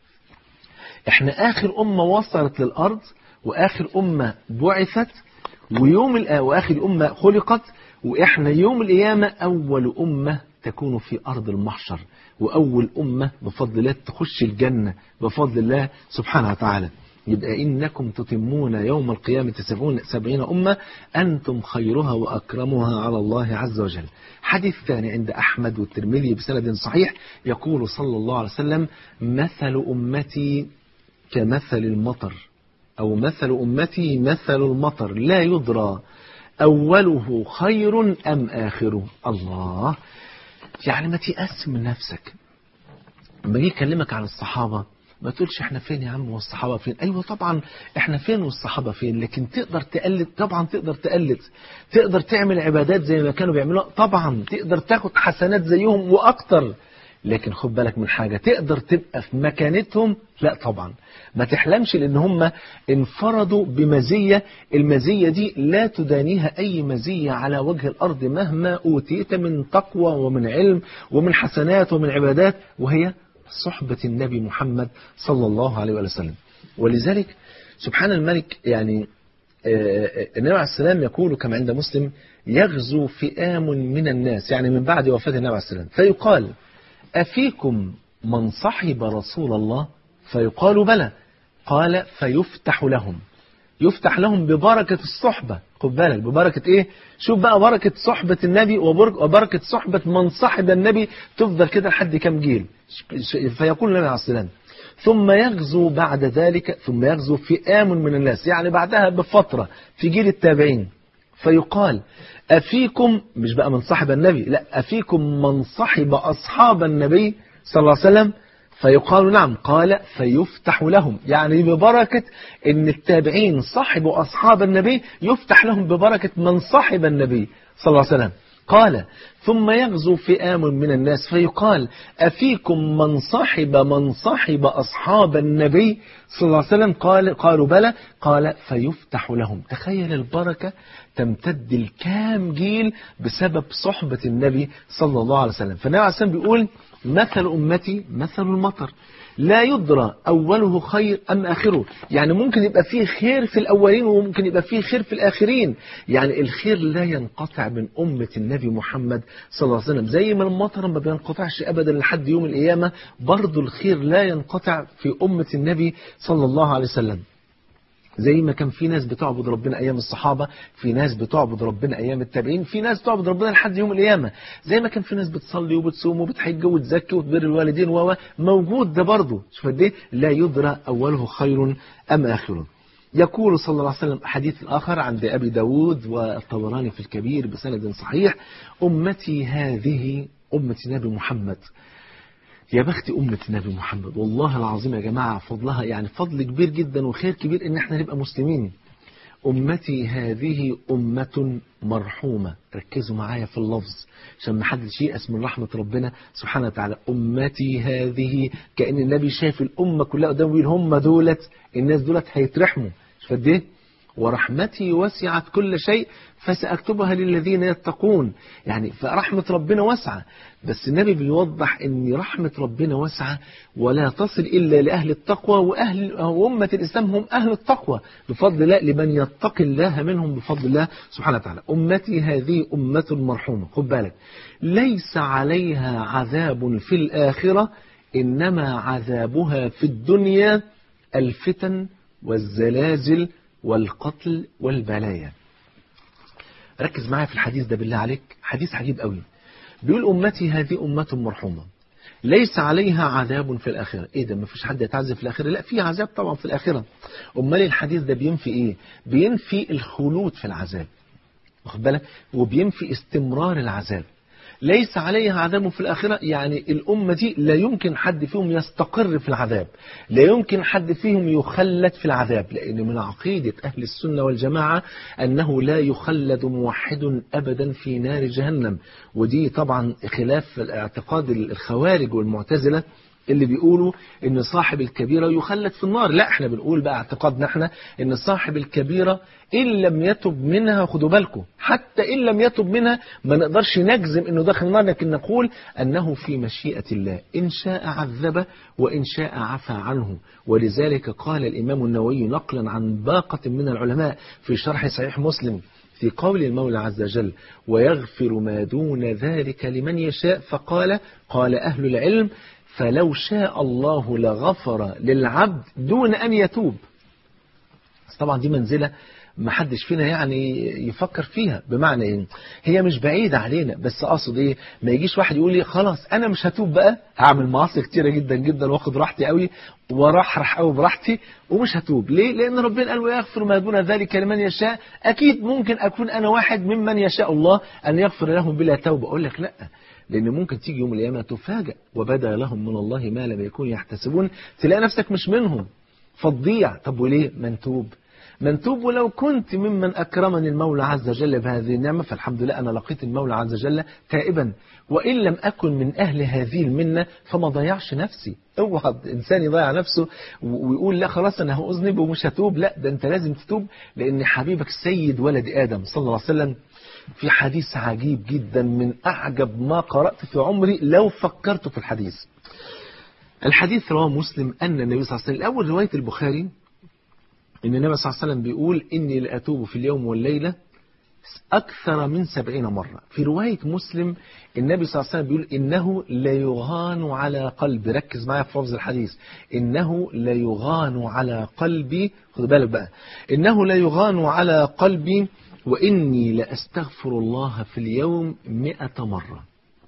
[SPEAKER 1] احنا آخر أمة وصلت للأرض وآخر أمة بعثت ويوم الآ... وآخر أمة خلقت وإحنا يوم القيامة أول أمة تكون في أرض المحشر وأول أمة بفضل الله تخش الجنة بفضل الله سبحانه وتعالى يبقى إنكم تتمون يوم القيامة سبعون سبعين أمة أنتم خيرها وأكرمها على الله عز وجل حديث ثاني عند أحمد والترمذي بسند صحيح يقول صلى الله عليه وسلم مثل أمتي كمثل المطر أو مثل أمتي مثل المطر لا يدرى أوله خير أم آخره الله يعني ما تيأس من نفسك لما يجي يكلمك عن الصحابة ما تقولش احنا فين يا عم والصحابة فين ايوه طبعا احنا فين والصحابة فين لكن تقدر تقلد طبعا تقدر تقلد تقدر تعمل عبادات زي ما كانوا بيعملوها طبعا تقدر تاخد حسنات زيهم واكتر لكن خد بالك من حاجة تقدر تبقى في مكانتهم لا طبعا ما تحلمش لان هم انفردوا بمزية المزية دي لا تدانيها اي مزية على وجه الارض مهما اوتيت من تقوى ومن علم ومن حسنات ومن عبادات وهي صحبة النبي محمد صلى الله عليه وسلم ولذلك سبحان الملك يعني النبي عليه السلام يقول كما عند مسلم يغزو فئام من الناس يعني من بعد وفاة النبي عليه السلام فيقال أفيكم من صحب رسول الله فيقال بلى قال فيفتح لهم يفتح لهم ببركة الصحبة خد بالك ببركة ايه شوف بقى بركة صحبة النبي وبركة صحبة من صحب النبي تفضل كده لحد كام جيل فيقول النبي عليه السلام ثم يغزو بعد ذلك ثم يغزو فئام من الناس يعني بعدها بفترة في جيل التابعين فيقال أفيكم مش بقى من صاحب النبي لا أفيكم من صحب أصحاب النبي صلى الله عليه وسلم فيقال نعم قال فيفتح لهم يعني ببركة ان التابعين صحبوا أصحاب النبي يفتح لهم ببركة من صحب النبي صلى الله عليه وسلم قال ثم يغزو فئام من الناس فيقال أفيكم من صحب من صحب أصحاب النبي صلى الله عليه وسلم قال قالوا بلى قال فيفتح لهم تخيل البركة تمتد الكام جيل بسبب صحبة النبي صلى الله عليه وسلم فالنبي عليه السلام بيقول مثل أمتي مثل المطر لا يدرى أوله خير أم آخره يعني ممكن يبقى فيه خير في الأولين وممكن يبقى فيه خير في الآخرين يعني الخير لا ينقطع من أمة النبي محمد صلى الله عليه وسلم زي ما المطر ما بينقطعش أبدا لحد يوم القيامة برضو الخير لا ينقطع في أمة النبي صلى الله عليه وسلم زي ما كان في ناس بتعبد ربنا أيام الصحابة في ناس بتعبد ربنا أيام التابعين في ناس بتعبد ربنا لحد يوم القيامة زي ما كان في ناس بتصلي وبتصوم وبتحج وتزكي وتبر الوالدين و موجود ده برضه شوف قد ايه لا يدرى أوله خير أم آخره يقول صلى الله عليه وسلم حديث آخر عند أبي داود والطبراني في الكبير بسند صحيح أمتي هذه أمة نبي محمد يا بخت أمة النبي محمد والله العظيم يا جماعة فضلها يعني فضل كبير جدا وخير كبير إن احنا نبقى مسلمين أمتي هذه أمة مرحومة ركزوا معايا في اللفظ عشان ما حدش ييأس من رحمة ربنا سبحانه وتعالى أمتي هذه كأن النبي شايف الأمة كلها قدامه بيقول هم دولت الناس دولت هيترحموا شوف قد ايه ورحمتي وسعت كل شيء فسأكتبها للذين يتقون يعني فرحمة ربنا واسعة بس النبي بيوضح ان رحمة ربنا واسعة ولا تصل إلا لأهل التقوى وأهل وأمة الإسلام هم أهل التقوى بفضل الله لمن يتقي الله منهم بفضل الله سبحانه وتعالى أمتي هذه أمة مرحومة خد بالك ليس عليها عذاب في الآخرة إنما عذابها في الدنيا الفتن والزلازل والقتل والبلايا ركز معايا في الحديث ده بالله عليك حديث عجيب قوي بيقول أمتي هذه أمة مرحومة ليس عليها عذاب في الآخرة إيه ده ما فيش حد يتعذب في الآخرة لا في عذاب طبعا في الآخرة أمال الحديث ده بينفي إيه بينفي الخلود في العذاب واخد بالك وبينفي استمرار العذاب ليس عليها عذاب في الآخرة يعني الأمة دي لا يمكن حد فيهم يستقر في العذاب لا يمكن حد فيهم يخلد في العذاب لأن من عقيدة أهل السنة والجماعة أنه لا يخلد موحد أبدا في نار جهنم ودي طبعا خلاف الاعتقاد الخوارج والمعتزلة اللي بيقولوا ان صاحب الكبيرة يخلد في النار لا احنا بنقول بقى اعتقادنا احنا ان صاحب الكبيرة ان لم يتب منها خدوا بالكم حتى ان لم يتب منها ما نقدرش نجزم انه داخل النار لكن نقول انه في مشيئة الله ان شاء عذبه وان شاء عفى عنه ولذلك قال الامام النووي نقلا عن باقة من العلماء في شرح صحيح مسلم في قول المولى عز وجل ويغفر ما دون ذلك لمن يشاء فقال قال أهل العلم فلو شاء الله لغفر للعبد دون أن يتوب بس طبعا دي منزلة ما حدش فينا يعني يفكر فيها بمعنى ايه هي مش بعيدة علينا بس اقصد ايه ما يجيش واحد يقول لي خلاص انا مش هتوب بقى هعمل معاصي كتيرة جدا جدا واخد راحتي قوي وارحرح قوي براحتي ومش هتوب ليه لان ربنا قال ويغفر ما دون ذلك لمن يشاء اكيد ممكن اكون انا واحد ممن يشاء الله ان يغفر لهم بلا توبة اقول لك لا لأن ممكن تيجي يوم القيامة تفاجأ وبدا لهم من الله ما لم يكونوا يحتسبون تلاقي نفسك مش منهم فتضيع طب وليه منتوب منتوب ولو كنت ممن أكرمني المولى عز وجل بهذه النعمة فالحمد لله أنا لقيت المولى عز وجل تائبا وإن لم أكن من أهل هذه المنة فما ضيعش نفسي اوعى إنسان يضيع نفسه ويقول لا خلاص أنا هأذنب ومش هتوب لا ده أنت لازم تتوب لأن حبيبك سيد ولد آدم صلى الله عليه وسلم في حديث عجيب جدا من أعجب ما قرأت في عمري لو فكرت في الحديث الحديث رواه مسلم أن النبي صلى الله عليه وسلم الأول رواية البخاري إن النبي صلى الله عليه وسلم بيقول إني لأتوب في اليوم والليلة أكثر من سبعين مرة في رواية مسلم النبي صلى الله عليه وسلم بيقول إنه ليغان على قلبي ركز معايا في لفظ الحديث إنه ليغان على قلبي خد بالك بقى إنه ليغان على قلبي وإني لأستغفر الله في اليوم مئة مرة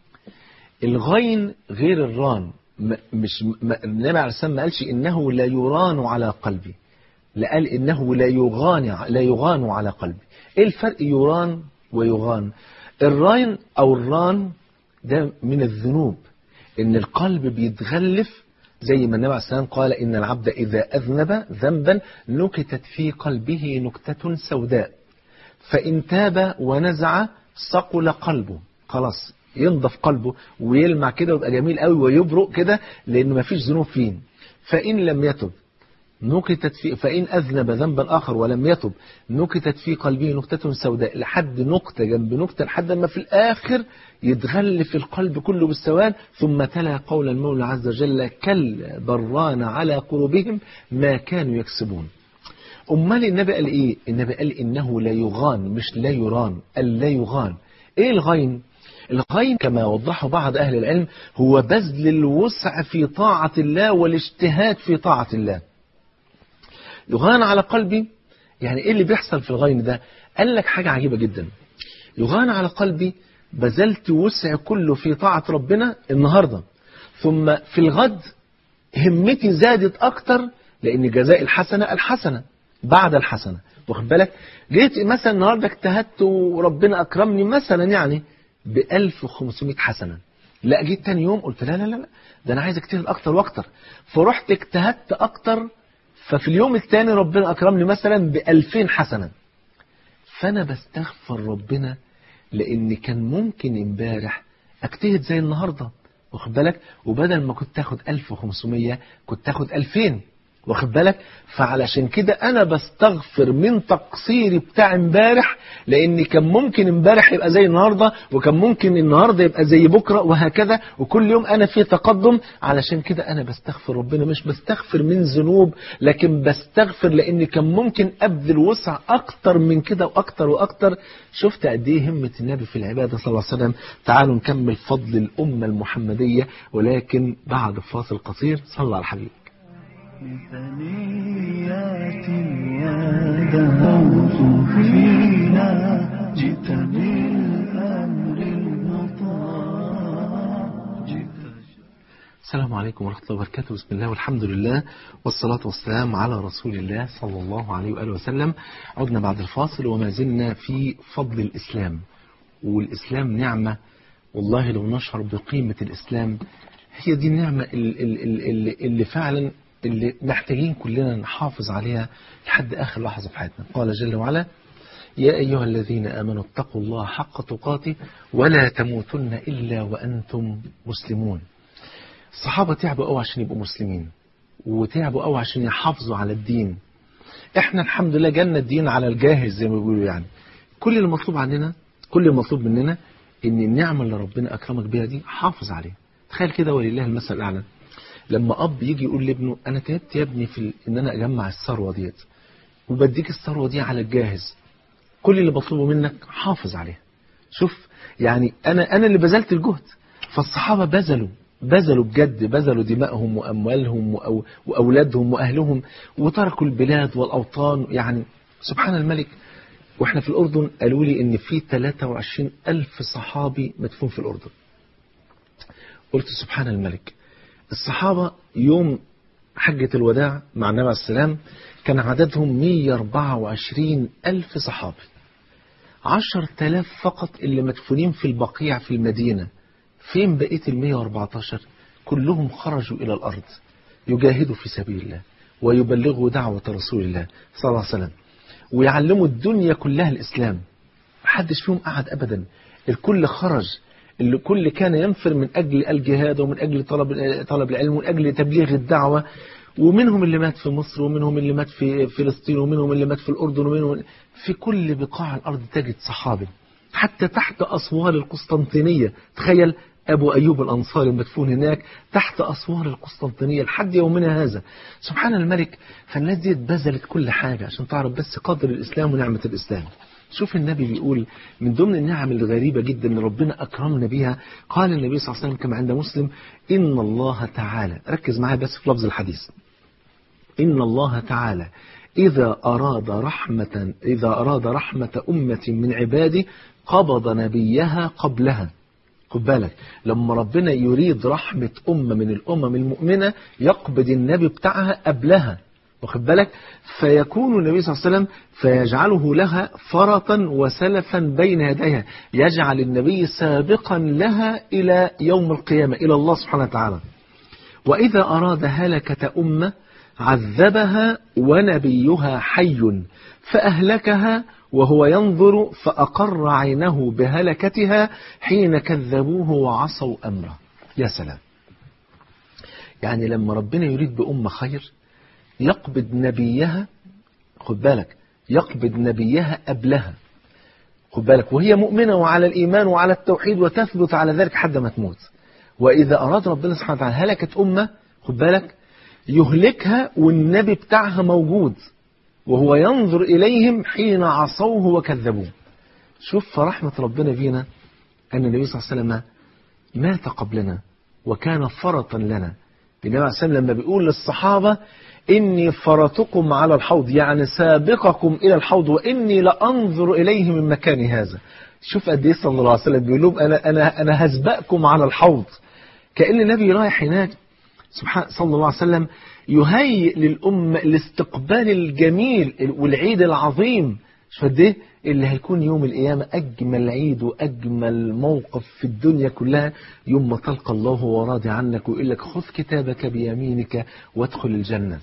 [SPEAKER 1] الغين غير الران مش النبي عليه السلام ما قالش إنه لا يران على قلبي لا قال إنه لا يغان لا يغان على قلبي إيه الفرق يران ويغان الراين أو الران ده من الذنوب إن القلب بيتغلف زي ما النبي عليه السلام قال إن العبد إذا أذنب ذنبا نكتت في قلبه نكتة سوداء فإن تاب ونزع صقل قلبه خلاص ينضف قلبه ويلمع كده ويبقى جميل قوي ويبرق كده لأنه ما فيش ذنوب فيه فإن لم يتب نكتت في فإن أذنب ذنبا آخر ولم يتب نكتت في قلبه نكتة سوداء لحد نكتة جنب نكتة لحد ما في الآخر يتغلف القلب كله بالسواد ثم تلا قول المولى عز وجل كلا بران على قلوبهم ما كانوا يكسبون أمال النبي قال إيه النبي قال إنه لا يغان مش لا يران قال لا يغان إيه الغين الغين كما وضحه بعض أهل العلم هو بذل الوسع في طاعة الله والاجتهاد في طاعة الله يغان على قلبي يعني إيه اللي بيحصل في الغين ده قال لك حاجة عجيبة جدا يغان على قلبي بذلت وسع كله في طاعة ربنا النهاردة ثم في الغد همتي زادت أكتر لأن جزاء الحسنة الحسنة بعد الحسنة واخد بالك جيت مثلا النهارده اجتهدت وربنا اكرمني مثلا يعني ب 1500 حسنه لا جيت تاني يوم قلت لا لا لا ده انا عايز اجتهد اكتر واكتر فرحت اجتهدت اكتر ففي اليوم الثاني ربنا اكرمني مثلا ب 2000 حسنه فانا بستغفر ربنا لان كان ممكن امبارح اجتهد زي النهارده واخد بالك وبدل ما كنت اخد 1500 كنت اخد 2000 واخد بالك فعلشان كده انا بستغفر من تقصيري بتاع امبارح لان كان ممكن امبارح يبقى زي النهارده وكان ممكن النهارده يبقى زي بكره وهكذا وكل يوم انا في تقدم علشان كده انا بستغفر ربنا مش بستغفر من ذنوب لكن بستغفر لان كان ممكن ابذل وسع اكتر من كده واكتر واكتر شفت قد ايه همه النبي في العباده صلى الله عليه وسلم تعالوا نكمل فضل الامه المحمديه ولكن بعد فاصل قصير صلى على الحبيب
[SPEAKER 2] بثنيات ودهوت فينا جئت بالأمر المطاع جئت
[SPEAKER 1] السلام عليكم ورحمة الله وبركاته بسم الله والحمد لله والصلاة والسلام على رسول الله صلى الله عليه وآله وسلم عدنا بعد الفاصل وما زلنا في فضل الإسلام والإسلام نعمة والله لو نشعر بقيمة الإسلام هي دي النعمة ال- ال- ال- اللي, اللي فعلا اللي محتاجين كلنا نحافظ عليها لحد آخر لحظة في حياتنا قال جل وعلا يا أيها الذين آمنوا اتقوا الله حق تقاته ولا تموتن إلا وأنتم مسلمون الصحابة تعبوا قوي عشان يبقوا مسلمين وتعبوا قوي عشان يحافظوا على الدين احنا الحمد لله جالنا الدين على الجاهز زي ما بيقولوا يعني كل اللي مطلوب عننا كل المطلوب مننا ان النعمة اللي ربنا اكرمك بيها دي حافظ عليها تخيل كده ولله المثل الاعلى لما اب يجي يقول لابنه انا تعبت يا ابني في ال- ان انا اجمع الثروه ديت وبديك الثروه دي على الجاهز كل اللي بطلبه منك حافظ عليها شوف يعني انا انا اللي بذلت الجهد فالصحابه بذلوا بذلوا بجد بذلوا دمائهم واموالهم وأو واولادهم واهلهم وتركوا البلاد والاوطان يعني سبحان الملك واحنا في الاردن قالوا لي ان في 23 الف صحابي مدفون في الاردن قلت سبحان الملك الصحابه يوم حجة الوداع مع النبي عليه السلام كان عددهم 124 ألف صحابي عشر تلاف فقط اللي مدفونين في البقيع في المدينة فين بقية ال 114 كلهم خرجوا إلى الأرض يجاهدوا في سبيل الله ويبلغوا دعوة رسول الله صلى الله عليه وسلم ويعلموا الدنيا كلها الإسلام محدش فيهم قعد أبدا الكل خرج الكل كان ينفر من أجل الجهاد ومن أجل طلب طلب العلم ومن أجل تبليغ الدعوة ومنهم اللي مات في مصر ومنهم اللي مات في فلسطين ومنهم اللي مات في الأردن ومنهم في كل بقاع الأرض تجد صحابة حتى تحت أسوار القسطنطينية تخيل أبو أيوب الأنصاري مدفون هناك تحت أسوار القسطنطينية لحد يومنا هذا سبحان الملك فالناس دي بذلت كل حاجة عشان تعرف بس قدر الإسلام ونعمة الإسلام شوف النبي بيقول من ضمن النعم الغريبة جدا اللي ربنا أكرمنا بيها قال النبي صلى الله عليه وسلم كما عند مسلم إن الله تعالى ركز معايا بس في لفظ الحديث إن الله تعالى إذا أراد رحمة إذا أراد رحمة أمة من عباده قبض نبيها قبلها خد بالك لما ربنا يريد رحمة أمة من الأمم المؤمنة يقبض النبي بتاعها قبلها واخد بالك فيكون النبي صلى الله عليه وسلم فيجعله لها فرطا وسلفا بين يديها يجعل النبي سابقا لها إلى يوم القيامة إلى الله سبحانه وتعالى وإذا أراد هلكة أمة عذبها ونبيها حي فأهلكها وهو ينظر فأقر عينه بهلكتها حين كذبوه وعصوا أمره يا سلام يعني لما ربنا يريد بأمة خير يقبض نبيها خد بالك يقبض نبيها قبلها خد بالك وهي مؤمنة وعلى الإيمان وعلى التوحيد وتثبت على ذلك حتى ما تموت وإذا أراد ربنا سبحانه وتعالى هلكة أمة خد بالك يهلكها والنبي بتاعها موجود وهو ينظر إليهم حين عصوه وكذبوه شوف فرحمة ربنا فينا أن النبي صلى الله عليه وسلم مات قبلنا وكان فرطا لنا النبي عليه السلام لما بيقول للصحابة إني فرطكم على الحوض يعني سابقكم إلى الحوض وإني لأنظر إليه من مكان هذا شوف قد إيه صلى الله عليه وسلم بيقول لهم أنا, أنا, أنا هسبقكم على الحوض كأن النبي رايح هناك سبحان صلى الله عليه وسلم يهيئ للأمة الاستقبال الجميل والعيد العظيم شوف قد ايه اللي هيكون يوم القيامة أجمل عيد وأجمل موقف في الدنيا كلها يوم ما تلقى الله وهو راضي عنك ويقول لك خذ كتابك بيمينك وادخل الجنة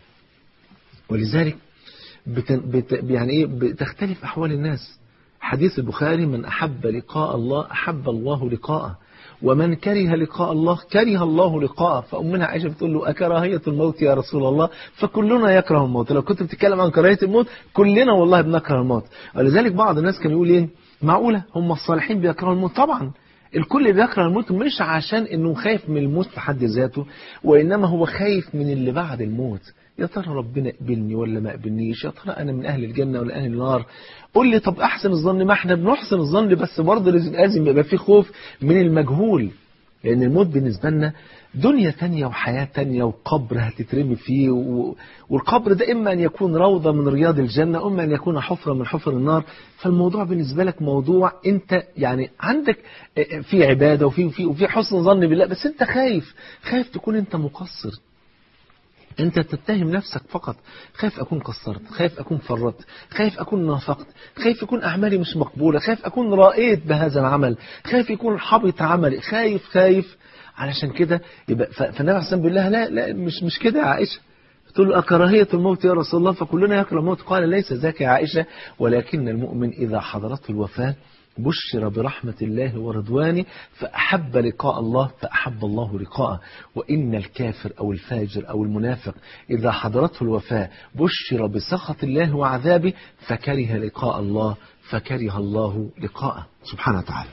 [SPEAKER 1] ولذلك بت... بت... يعني ايه بتختلف أحوال الناس حديث البخاري من أحب لقاء الله أحب الله لقاءه ومن كره لقاء الله كره الله لقاءه فأمنا عائشة بتقول له أكراهية الموت يا رسول الله فكلنا يكره الموت لو كنت بتتكلم عن كراهية الموت كلنا والله بنكره الموت ولذلك بعض الناس كان يقول ايه معقولة هم الصالحين بيكرهوا الموت طبعا الكل بيكره الموت مش عشان انه خايف من الموت في حد ذاته وانما هو خايف من اللي بعد الموت يا ترى ربنا يقبلني ولا ما يقبلنيش يا ترى انا من اهل الجنه ولا اهل النار قول لي طب احسن الظن ما احنا بنحسن الظن بس برضه لازم لازم يبقى في خوف من المجهول لان الموت بالنسبه لنا دنيا تانية وحياة تانية وقبر هتترمي فيه و... والقبر ده إما أن يكون روضة من رياض الجنة إما أن يكون حفرة من حفر النار فالموضوع بالنسبة لك موضوع أنت يعني عندك في عبادة وفي, وفي, وفي حسن ظن بالله بس أنت خايف خايف تكون أنت مقصر انت تتهم نفسك فقط خايف اكون قصرت خايف اكون فرطت خايف اكون نافقت خايف يكون اعمالي مش مقبولة خايف اكون رأيت بهذا العمل خايف يكون حبط عملي خايف خايف علشان كده يبقى ف- فالنبي عليه الصلاة والسلام بيقول لها لا لا مش مش كده يا عائشة تقول له أكراهية الموت يا رسول الله فكلنا يكره الموت قال ليس ذاك يا عائشة ولكن المؤمن إذا حضرته الوفاة بشر برحمة الله ورضوانه فأحب لقاء الله فأحب الله لقاءه وإن الكافر أو الفاجر أو المنافق إذا حضرته الوفاة بشر بسخط الله وعذابه فكره لقاء الله فكره الله لقاءه سبحانه وتعالى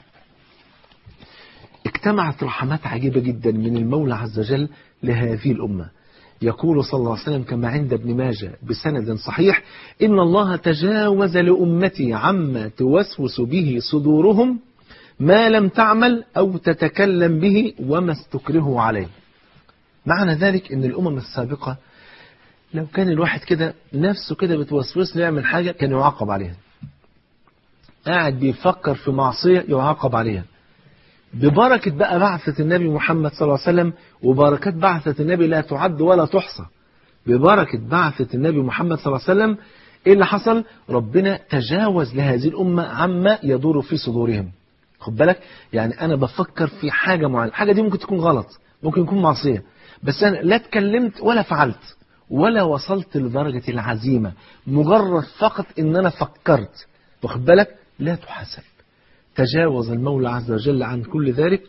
[SPEAKER 1] اجتمعت رحمات عجيبة جدا من المولى عز وجل لهذه الأمة يقول صلى الله عليه وسلم كما عند ابن ماجه بسند صحيح إن الله تجاوز لأمتي عما توسوس به صدورهم ما لم تعمل أو تتكلم به وما استكرهوا عليه معنى ذلك أن الأمم السابقة لو كان الواحد كده نفسه كده بتوسوس له يعمل حاجة كان يعاقب عليها قاعد بيفكر في معصية يعاقب عليها ببركة بقى بعثة النبي محمد صلى الله عليه وسلم وبركات بعثة النبي لا تعد ولا تحصى ببركة بعثة النبي محمد صلى الله عليه وسلم ايه اللي حصل ربنا تجاوز لهذه الأمة عما يدور في صدورهم خد بالك يعني أنا بفكر في حاجة معينة الحاجة دي ممكن تكون غلط ممكن يكون معصية بس أنا لا اتكلمت ولا فعلت ولا وصلت لدرجة العزيمة مجرد فقط ان انا فكرت واخد بالك لا تحاسب تجاوز المولى عز وجل عن كل ذلك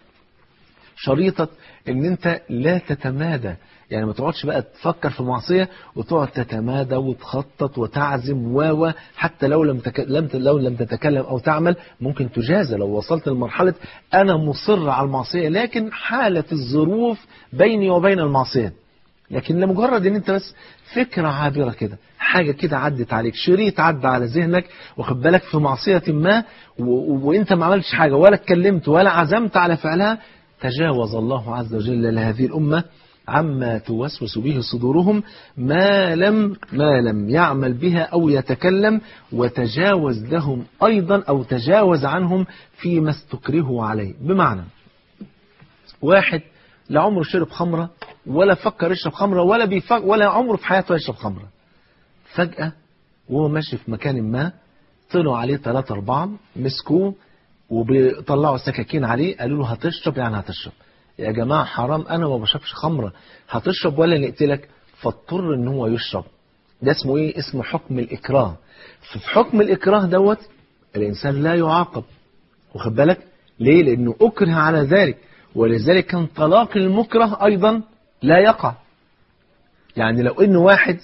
[SPEAKER 1] شريطة ان انت لا تتمادى يعني ما تقعدش بقى تفكر في معصية وتقعد تتمادى وتخطط وتعزم و حتى لو لم تك... لم ت... لو لم تتكلم او تعمل ممكن تجازى لو وصلت لمرحلة انا مصر على المعصية لكن حالة الظروف بيني وبين المعصية لكن لمجرد ان انت بس فكرة عابرة كده حاجة كده عدت عليك شريط عدى على ذهنك واخد بالك في معصية ما و... و... وانت ما عملتش حاجة ولا اتكلمت ولا عزمت على فعلها تجاوز الله عز وجل لهذه الأمة عما توسوس به صدورهم ما لم ما لم يعمل بها أو يتكلم وتجاوز لهم أيضا أو تجاوز عنهم فيما استكرهوا عليه بمعنى واحد لا عمره شرب خمرة ولا فكر يشرب خمرة ولا بيفكر ولا عمره في حياته يشرب خمرة فجأة وهو ماشي في مكان ما طلعوا عليه ثلاثة أربعة مسكوه وبيطلعوا سكاكين عليه قالوا له هتشرب يعني هتشرب يا جماعة حرام أنا ما بشربش خمرة هتشرب ولا نقتلك فاضطر ان هو يشرب ده اسمه ايه اسمه حكم الإكراه في حكم الإكراه دوت الإنسان لا يعاقب واخد بالك ليه لأنه أكره على ذلك ولذلك كان طلاق المكره أيضا لا يقع يعني لو إنه واحد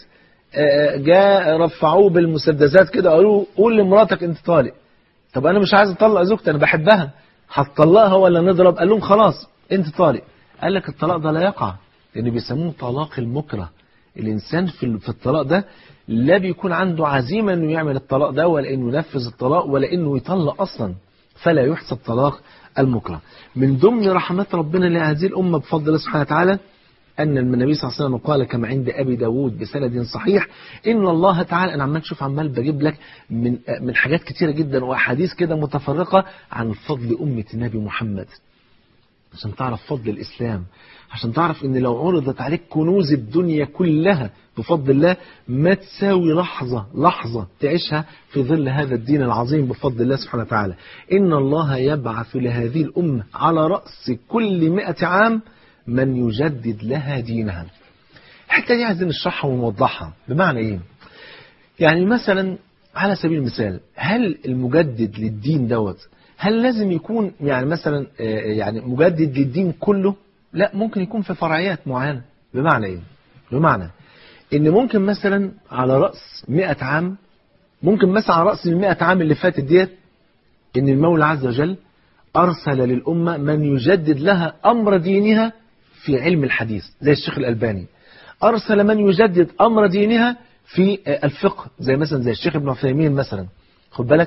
[SPEAKER 1] جاء رفعوه بالمسدسات كده قالوا قول لمراتك انت طالق طب انا مش عايز اطلق زوجتي انا بحبها هتطلقها ولا نضرب قال لهم خلاص انت طالق قال لك الطلاق ده لا يقع لان بيسموه طلاق المكره الانسان في في الطلاق ده لا بيكون عنده عزيمه انه يعمل الطلاق ده ولا انه ينفذ الطلاق ولا انه يطلق اصلا فلا يحسب طلاق المكره من ضمن رحمات ربنا لهذه الامه بفضل الله سبحانه وتعالى أن النبي صلى الله عليه وسلم قال كما عند أبي داود بسند صحيح إن الله تعالى أنا عمال تشوف عمال بجيب لك من من حاجات كتيرة جدا وأحاديث كده متفرقة عن فضل أمة النبي محمد عشان تعرف فضل الإسلام عشان تعرف إن لو عرضت عليك كنوز الدنيا كلها بفضل الله ما تساوي لحظة لحظة تعيشها في ظل هذا الدين العظيم بفضل الله سبحانه وتعالى إن الله يبعث لهذه الأمة على رأس كل مئة عام من يجدد لها دينها الحته دي عايزين نشرحها ونوضحها بمعنى ايه يعني مثلا على سبيل المثال هل المجدد للدين دوت هل لازم يكون يعني مثلا يعني مجدد للدين كله لا ممكن يكون في فرعيات معينه بمعنى ايه بمعنى ان ممكن مثلا على راس 100 عام ممكن مثلا على راس ال 100 عام اللي فاتت ديت ان المولى عز وجل ارسل للامه من يجدد لها امر دينها في علم الحديث زي الشيخ الألباني أرسل من يجدد أمر دينها في الفقه زي مثلا زي الشيخ ابن عثيمين مثلا خد بالك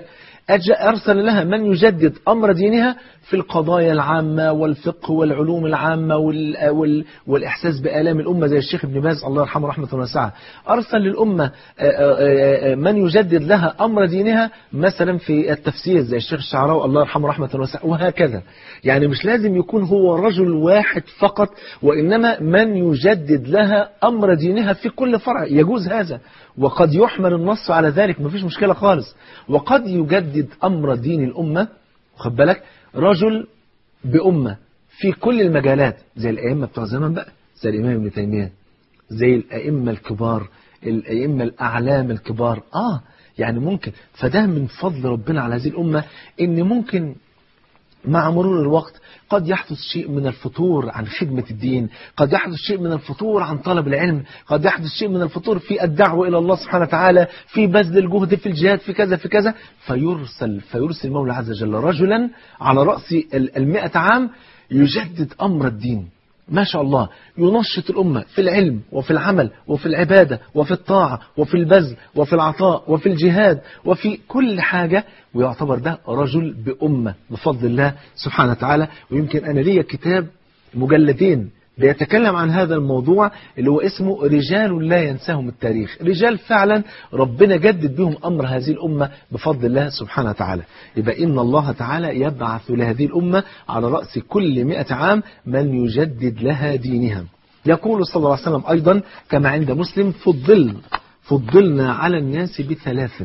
[SPEAKER 1] أج- أرسل لها من يجدد أمر دينها في القضايا العامة والفقه والعلوم العامة وال... وال... والإحساس بآلام الأمة زي الشيخ ابن باز الله يرحمه رحمة واسعة أرسل للأمة آه، آه، آه، من يجدد لها أمر دينها مثلا في التفسير زي الشيخ الشعراوي الله يرحمه رحمة واسعة وهكذا يعني مش لازم يكون هو رجل واحد فقط وإنما من يجدد لها أمر دينها في كل فرع يجوز هذا وقد يحمل النص على ذلك مفيش مشكلة خالص وقد يجدد أمر دين الأمة خد بالك رجل بأمة في كل المجالات زي الأئمة بتوع زمان بقى زي الإمام ابن تيمية زي الأئمة الكبار الأئمة الأعلام الكبار آه يعني ممكن فده من فضل ربنا على هذه الأمة إن ممكن مع مرور الوقت قد يحدث شيء من الفتور عن خدمة الدين قد يحدث شيء من الفتور عن طلب العلم قد يحدث شيء من الفتور في الدعوة إلى الله سبحانه وتعالى في بذل الجهد في الجهاد في كذا في كذا فيرسل فيرسل المولى عز وجل رجلا على رأس ال- المئة عام يجدد أمر الدين ما شاء الله ينشط الأمة في العلم وفي العمل وفي العبادة وفي الطاعة وفي البذل وفي العطاء وفي الجهاد وفي كل حاجة ويعتبر ده رجل بأمة بفضل الله سبحانه وتعالى ويمكن أنا ليا كتاب مجلدين بيتكلم عن هذا الموضوع اللي هو اسمه رجال لا ينساهم التاريخ رجال فعلا ربنا جدد بهم أمر هذه الأمة بفضل الله سبحانه وتعالى يبقى إن الله تعالى يبعث لهذه الأمة على رأس كل مئة عام من يجدد لها دينها يقول صلى الله عليه وسلم أيضا كما عند مسلم فضل فضلنا على الناس بثلاث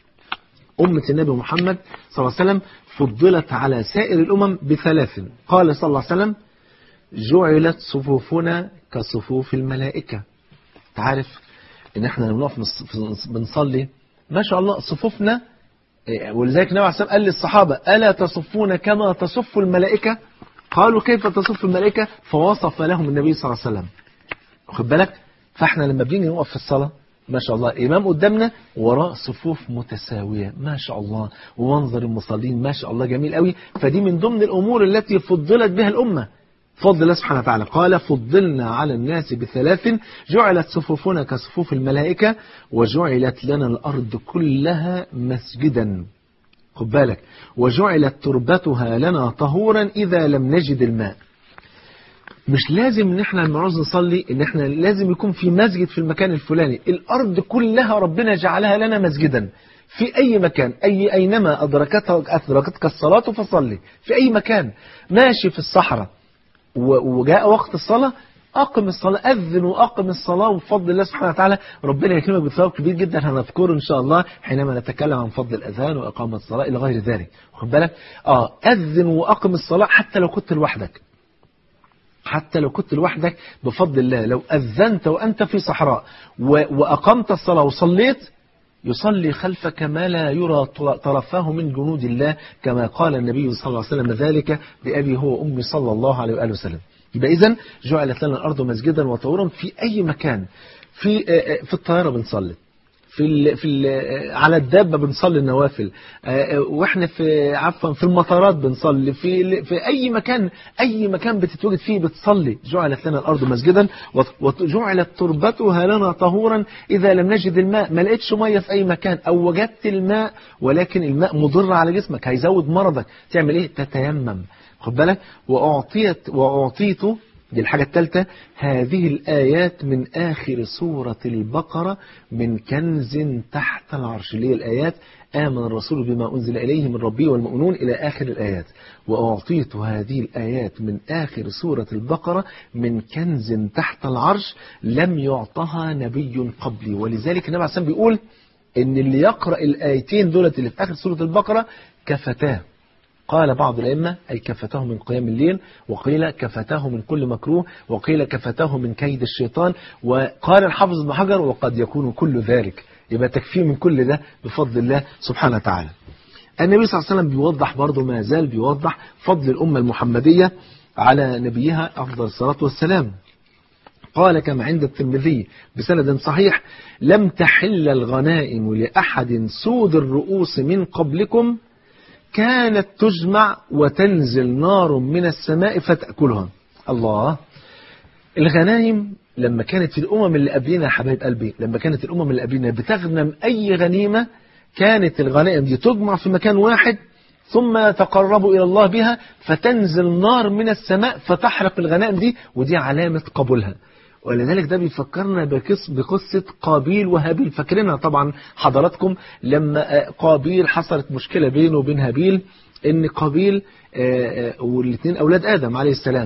[SPEAKER 1] أمة النبي محمد صلى الله عليه وسلم فضلت على سائر الأمم بثلاث قال صلى الله عليه وسلم جعلت صفوفنا كصفوف الملائكة تعرف ان احنا لما بنقف نص- بنصلي ما شاء الله صفوفنا إيه، ولذلك النبي عليه الصلاة والسلام قال للصحابة ألا تصفون كما تصف الملائكة قالوا كيف تصف الملائكة فوصف لهم النبي صلى الله عليه وسلم واخد بالك فاحنا لما بنيجي نقف في الصلاة ما شاء الله الإمام قدامنا وراء صفوف متساوية ما شاء الله ومنظر المصلين ما شاء الله جميل قوي فدي من ضمن الأمور التي فضلت بها الأمة فضل الله سبحانه وتعالى قال فضلنا على الناس بثلاث جعلت صفوفنا كصفوف الملائكة وجعلت لنا الأرض كلها مسجدا خد بالك وجعلت تربتها لنا طهورا إذا لم نجد الماء مش لازم ان احنا لما نعوز نصلي ان احنا لازم يكون في مسجد في المكان الفلاني الارض كلها ربنا جعلها لنا مسجدا في اي مكان اي اينما ادركتك ادركتك الصلاه فصلي في اي مكان ماشي في الصحراء و- وجاء وقت الصلاه أقم الصلاة أذن وأقم الصلاة وبفضل الله سبحانه وتعالى ربنا يكرمك بثواب كبير جدا هنذكره إن شاء الله حينما نتكلم عن فضل الأذان وإقامة الصلاة إلى غير ذلك خد بالك آه أذن وأقم الصلاة حتى لو كنت لوحدك حتى لو كنت لوحدك بفضل الله لو أذنت وأنت في صحراء و- وأقمت الصلاة وصليت يصلي خلفك ما لا يرى طرفاه من جنود الله كما قال النبي صلى الله عليه وسلم ذلك بأبي هو وأمي صلى الله عليه وآله وسلم يبقى إذن جعلت لنا الأرض مسجدا وطهورا في أي مكان في آه، آه، في الطيارة بنصلي في ال في ال على الدابة بنصلي النوافل آه، واحنا في عفوا في المطارات بنصلي في ال- في اي مكان اي مكان بتتواجد فيه بتصلي جعلت لنا الارض مسجدا وت- وجعلت تربتها لنا طهورا اذا لم نجد الماء ما لقيتش ميه في اي مكان او وجدت الماء ولكن الماء مضر على جسمك هيزود مرضك تعمل ايه تتيمم خد بالك واعطيت واعطيت دي الحاجة الثالثة هذه الآيات من آخر سورة البقرة من كنز تحت العرش اللي هي الآيات آمن الرسول بما أنزل إليه من ربه والمؤمنون إلى آخر الآيات وأعطيت هذه الآيات من آخر سورة البقرة من كنز تحت العرش لم يعطها نبي قبلي ولذلك النبي عليه الصلاة والسلام بيقول إن اللي يقرأ الآيتين دولت اللي في آخر سورة البقرة كفتاه قال بعض الأئمة أي كفتاه من قيام الليل وقيل كفتاه من كل مكروه وقيل كفتاه من كيد الشيطان وقال الحافظ ابن حجر وقد يكون كل ذلك يبقى تكفيه من كل ده بفضل الله سبحانه وتعالى النبي صلى الله عليه وسلم بيوضح برضه ما زال بيوضح فضل الأمة المحمدية على نبيها أفضل الصلاة والسلام قال كما عند الترمذي بسند صحيح لم تحل الغنائم لأحد سود الرؤوس من قبلكم كانت تجمع وتنزل نار من السماء فتأكلها الله الغنائم لما كانت في الأمم اللي قبلنا يا حبايب قلبي لما كانت الأمم اللي قبلنا بتغنم أي غنيمة كانت الغنائم دي تجمع في مكان واحد ثم يتقربوا إلى الله بها فتنزل نار من السماء فتحرق الغنائم دي ودي علامة قبولها ولذلك ده بيفكرنا بقص بقصة قابيل وهابيل فاكرينها طبعا حضراتكم لما آه، قابيل حصلت مشكلة بينه وبين هابيل ان قابيل والاثنين أولاد آدم عليه السلام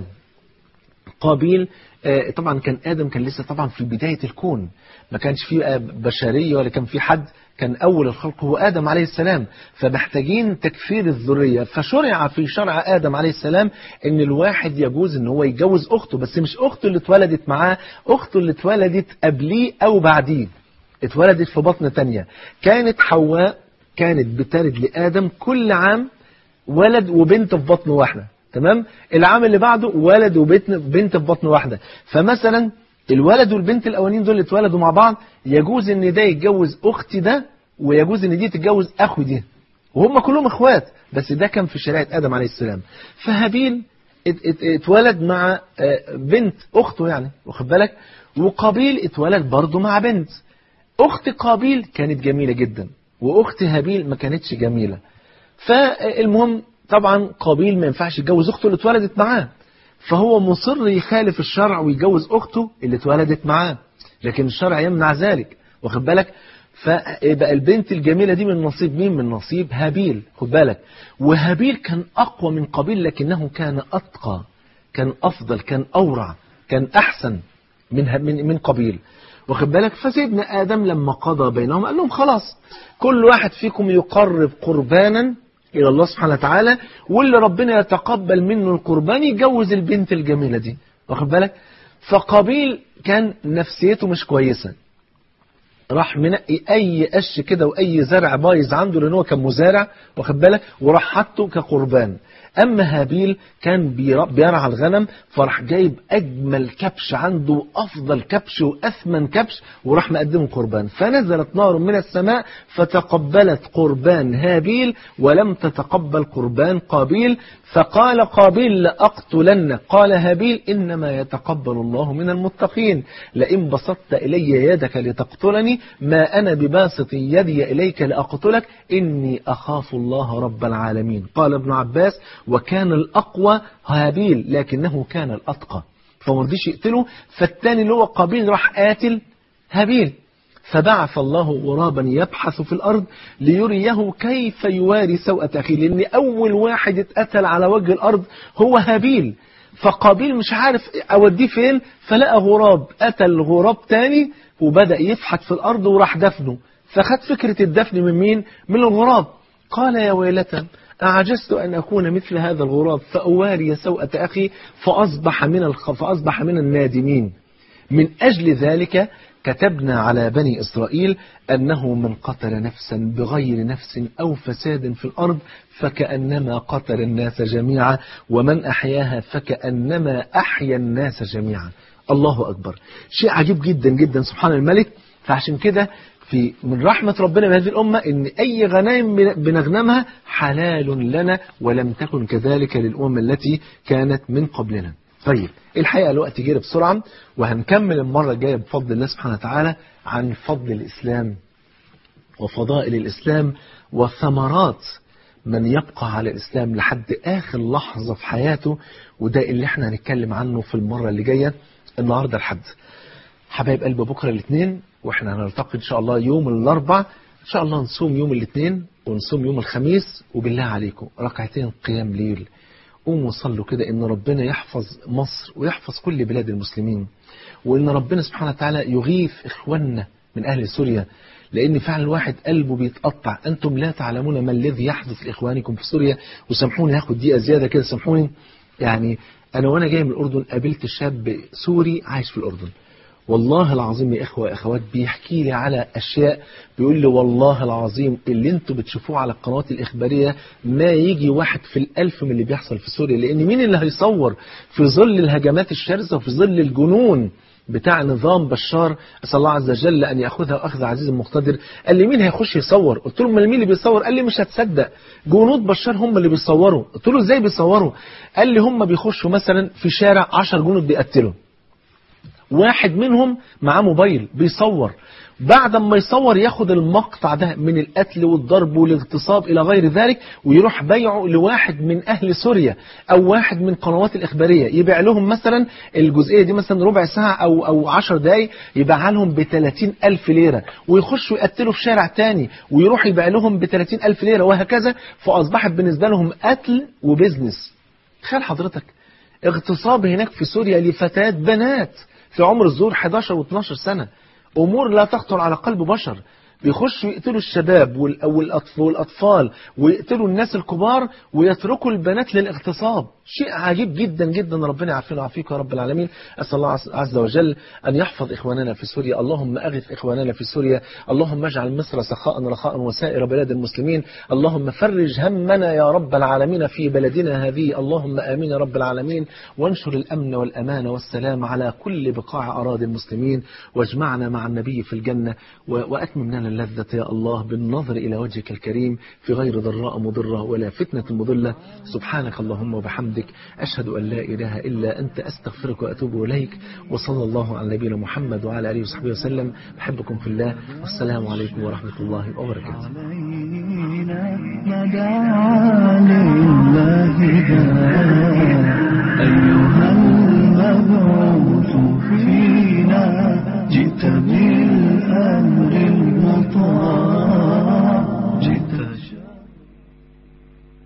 [SPEAKER 1] قابيل آه، طبعا كان آدم كان لسه طبعا في بداية الكون ما كانش فيه آه، بشرية ولا كان في حد كان أول الخلق هو آدم عليه السلام فمحتاجين تكفير الذرية فشرع في شرع آدم عليه السلام إن الواحد يجوز إن هو يتجوز أخته بس مش أخته اللي اتولدت معاه أخته اللي اتولدت قبليه أو بعديه اتولدت في بطن تانية كانت حواء كانت بتلد لآدم كل عام ولد وبنت في بطن واحدة تمام العام اللي بعده ولد وبنت بنت في بطن واحدة فمثلا الولد والبنت الاولين دول اللي اتولدوا مع بعض يجوز ان ده يتجوز اختي ده ويجوز ان دي تتجوز اخو دي وهم كلهم اخوات بس ده كان في شريعه ادم عليه السلام فهابيل ات- ات- اتولد مع آه، بنت اخته يعني واخد بالك وقابيل اتولد برضه مع بنت اخت قابيل كانت جميله جدا واخت هابيل ما كانتش جميله فالمهم طبعا قابيل ما ينفعش يتجوز اخته اللي اتولدت معاه فهو مصر يخالف الشرع ويجوز اخته اللي اتولدت معاه لكن الشرع يمنع ذلك واخد بالك فيبقى البنت الجميلة دي من نصيب مين من نصيب هابيل خد بالك وهابيل كان أقوى من قابيل لكنه كان أتقى كان أفضل كان أورع كان أحسن من ه- من من قابيل واخد بالك فسيدنا آدم لما قضى بينهم قال لهم خلاص كل واحد فيكم يقرب قربانا إلى الله سبحانه وتعالى واللي ربنا يتقبل منه القربان يجوز البنت الجميلة دي واخد بالك فقابيل كان نفسيته مش كويسة راح منقي اي قش كده واي زرع بايظ عنده لان هو كان مزارع واخد بالك وراح حطه كقربان اما هابيل كان بير- بيرعى الغنم فراح جايب اجمل كبش عنده افضل كبش واثمن كبش وراح مقدمه قربان فنزلت نار من السماء فتقبلت قربان هابيل ولم تتقبل قربان قابيل فقال قابيل لأقتلنك قال هابيل إنما يتقبل الله من المتقين لئن بسطت إلي يدك لتقتلني ما أنا بباسط يدي إليك لأقتلك إني أخاف الله رب العالمين قال ابن عباس وكان الأقوى هابيل لكنه كان الأتقى فمرضيش يقتله فالتاني اللي هو قابيل راح قاتل هابيل فبعث الله غرابا يبحث في الأرض ليريه كيف يواري سوءة أخيه لأن أول واحد اتقتل على وجه الأرض هو هابيل فقابيل مش عارف أوديه فين فلقى غراب قتل غراب تاني وبدأ يفحت في الأرض وراح دفنه فخد فكرة الدفن من مين؟ من الغراب قال يا ويلتى أعجزت أن أكون مثل هذا الغراب فأواري سوءة أخي فأصبح من الخ... فأصبح من النادمين من أجل ذلك كتبنا على بني إسرائيل أنه من قتل نفسا بغير نفس أو فساد في الأرض فكأنما قتل الناس جميعا ومن أحياها فكأنما أحيا الناس جميعا الله أكبر شيء عجيب جدا جدا سبحان الملك فعشان كده في من رحمة ربنا بهذه الأمة إن أي غنائم بن- بنغنمها حلال لنا ولم تكن كذلك للأمم التي كانت من قبلنا طيب الحقيقة الوقت جري بسرعة وهنكمل المرة الجاية بفضل الله سبحانه وتعالى عن فضل الإسلام وفضائل الإسلام وثمرات من يبقى على الإسلام لحد آخر لحظة في حياته وده اللي احنا هنتكلم عنه في المرة اللي جاية النهاردة الحد حبايب قلب بكرة الاثنين واحنا هنلتقي ان شاء الله يوم الاربع ان شاء الله نصوم يوم الاثنين ونصوم يوم الخميس وبالله عليكم ركعتين قيام ليل قوموا صلوا كده ان ربنا يحفظ مصر ويحفظ كل بلاد المسلمين وان ربنا سبحانه وتعالى يغيث اخواننا من اهل سوريا لان فعلا الواحد قلبه بيتقطع انتم لا تعلمون ما الذي يحدث لاخوانكم في سوريا وسامحوني هاخد دقيقه زياده كده سامحوني يعني انا وانا جاي من الاردن قابلت شاب سوري عايش في الاردن والله العظيم يا إخوة أخوات بيحكي لي على أشياء بيقول لي والله العظيم اللي انتوا بتشوفوه على القنوات الإخبارية ما يجي واحد في الألف من اللي بيحصل في سوريا لأن مين اللي هيصور في ظل الهجمات الشرسة وفي ظل الجنون بتاع نظام بشار أسأل الله عز وجل أن يأخذها أخذ عزيز مقتدر قال لي مين هيخش يصور قلت له مين اللي بيصور قال لي مش هتصدق جنود بشار هم اللي بيصوروا قلت له ازاي بيصوروا قال لي هم بيخشوا مثلا في شارع 10 جنود بيقتلوا واحد منهم معاه موبايل بيصور بعد ما يصور ياخد المقطع ده من القتل والضرب والاغتصاب إلى غير ذلك ويروح بيعه لواحد من أهل سوريا أو واحد من قنوات الإخبارية يبيع لهم مثلا الجزئية دي مثلا ربع ساعة أو, أو عشر دقايق يبيعها لهم ب 30 ألف ليرة ويخشوا يقتلوا في شارع تاني ويروح يبيع لهم ب 30 ألف ليرة وهكذا فأصبحت بالنسبة لهم قتل وبزنس تخيل حضرتك اغتصاب هناك في سوريا لفتاة بنات في عمر الزور 11 و12 سنة أمور لا تخطر على قلب بشر بيخشوا يقتلوا الشباب وال- والأطف- والأطفال ويقتلوا الناس الكبار ويتركوا البنات للاغتصاب شيء عجيب جدا جدا ربنا يعافينا ويعافيك يا رب العالمين أسأل الله عز- عز وجل أن يحفظ إخواننا في سوريا اللهم أغث إخواننا في سوريا اللهم اجعل مصر سخاء رخاء وسائر بلاد المسلمين اللهم فرج همنا يا رب العالمين في بلدنا هذه اللهم آمين يا رب العالمين وانشر الأمن والأمان والسلام على كل بقاع أراضي المسلمين واجمعنا مع النبي في الجنة و- وأتمم لنا اللذة يا الله بالنظر إلى وجهك الكريم في غير ضراء مضرة ولا فتنة مضلة سبحانك اللهم وبحمدك أشهد أن لا إله إلا أنت أستغفرك وأتوب إليك وصلى الله على نبينا محمد وعلى آله وصحبه وسلم بحبكم في الله والسلام عليكم ورحمة الله وبركاته
[SPEAKER 2] علينا مدعا لله داء أيها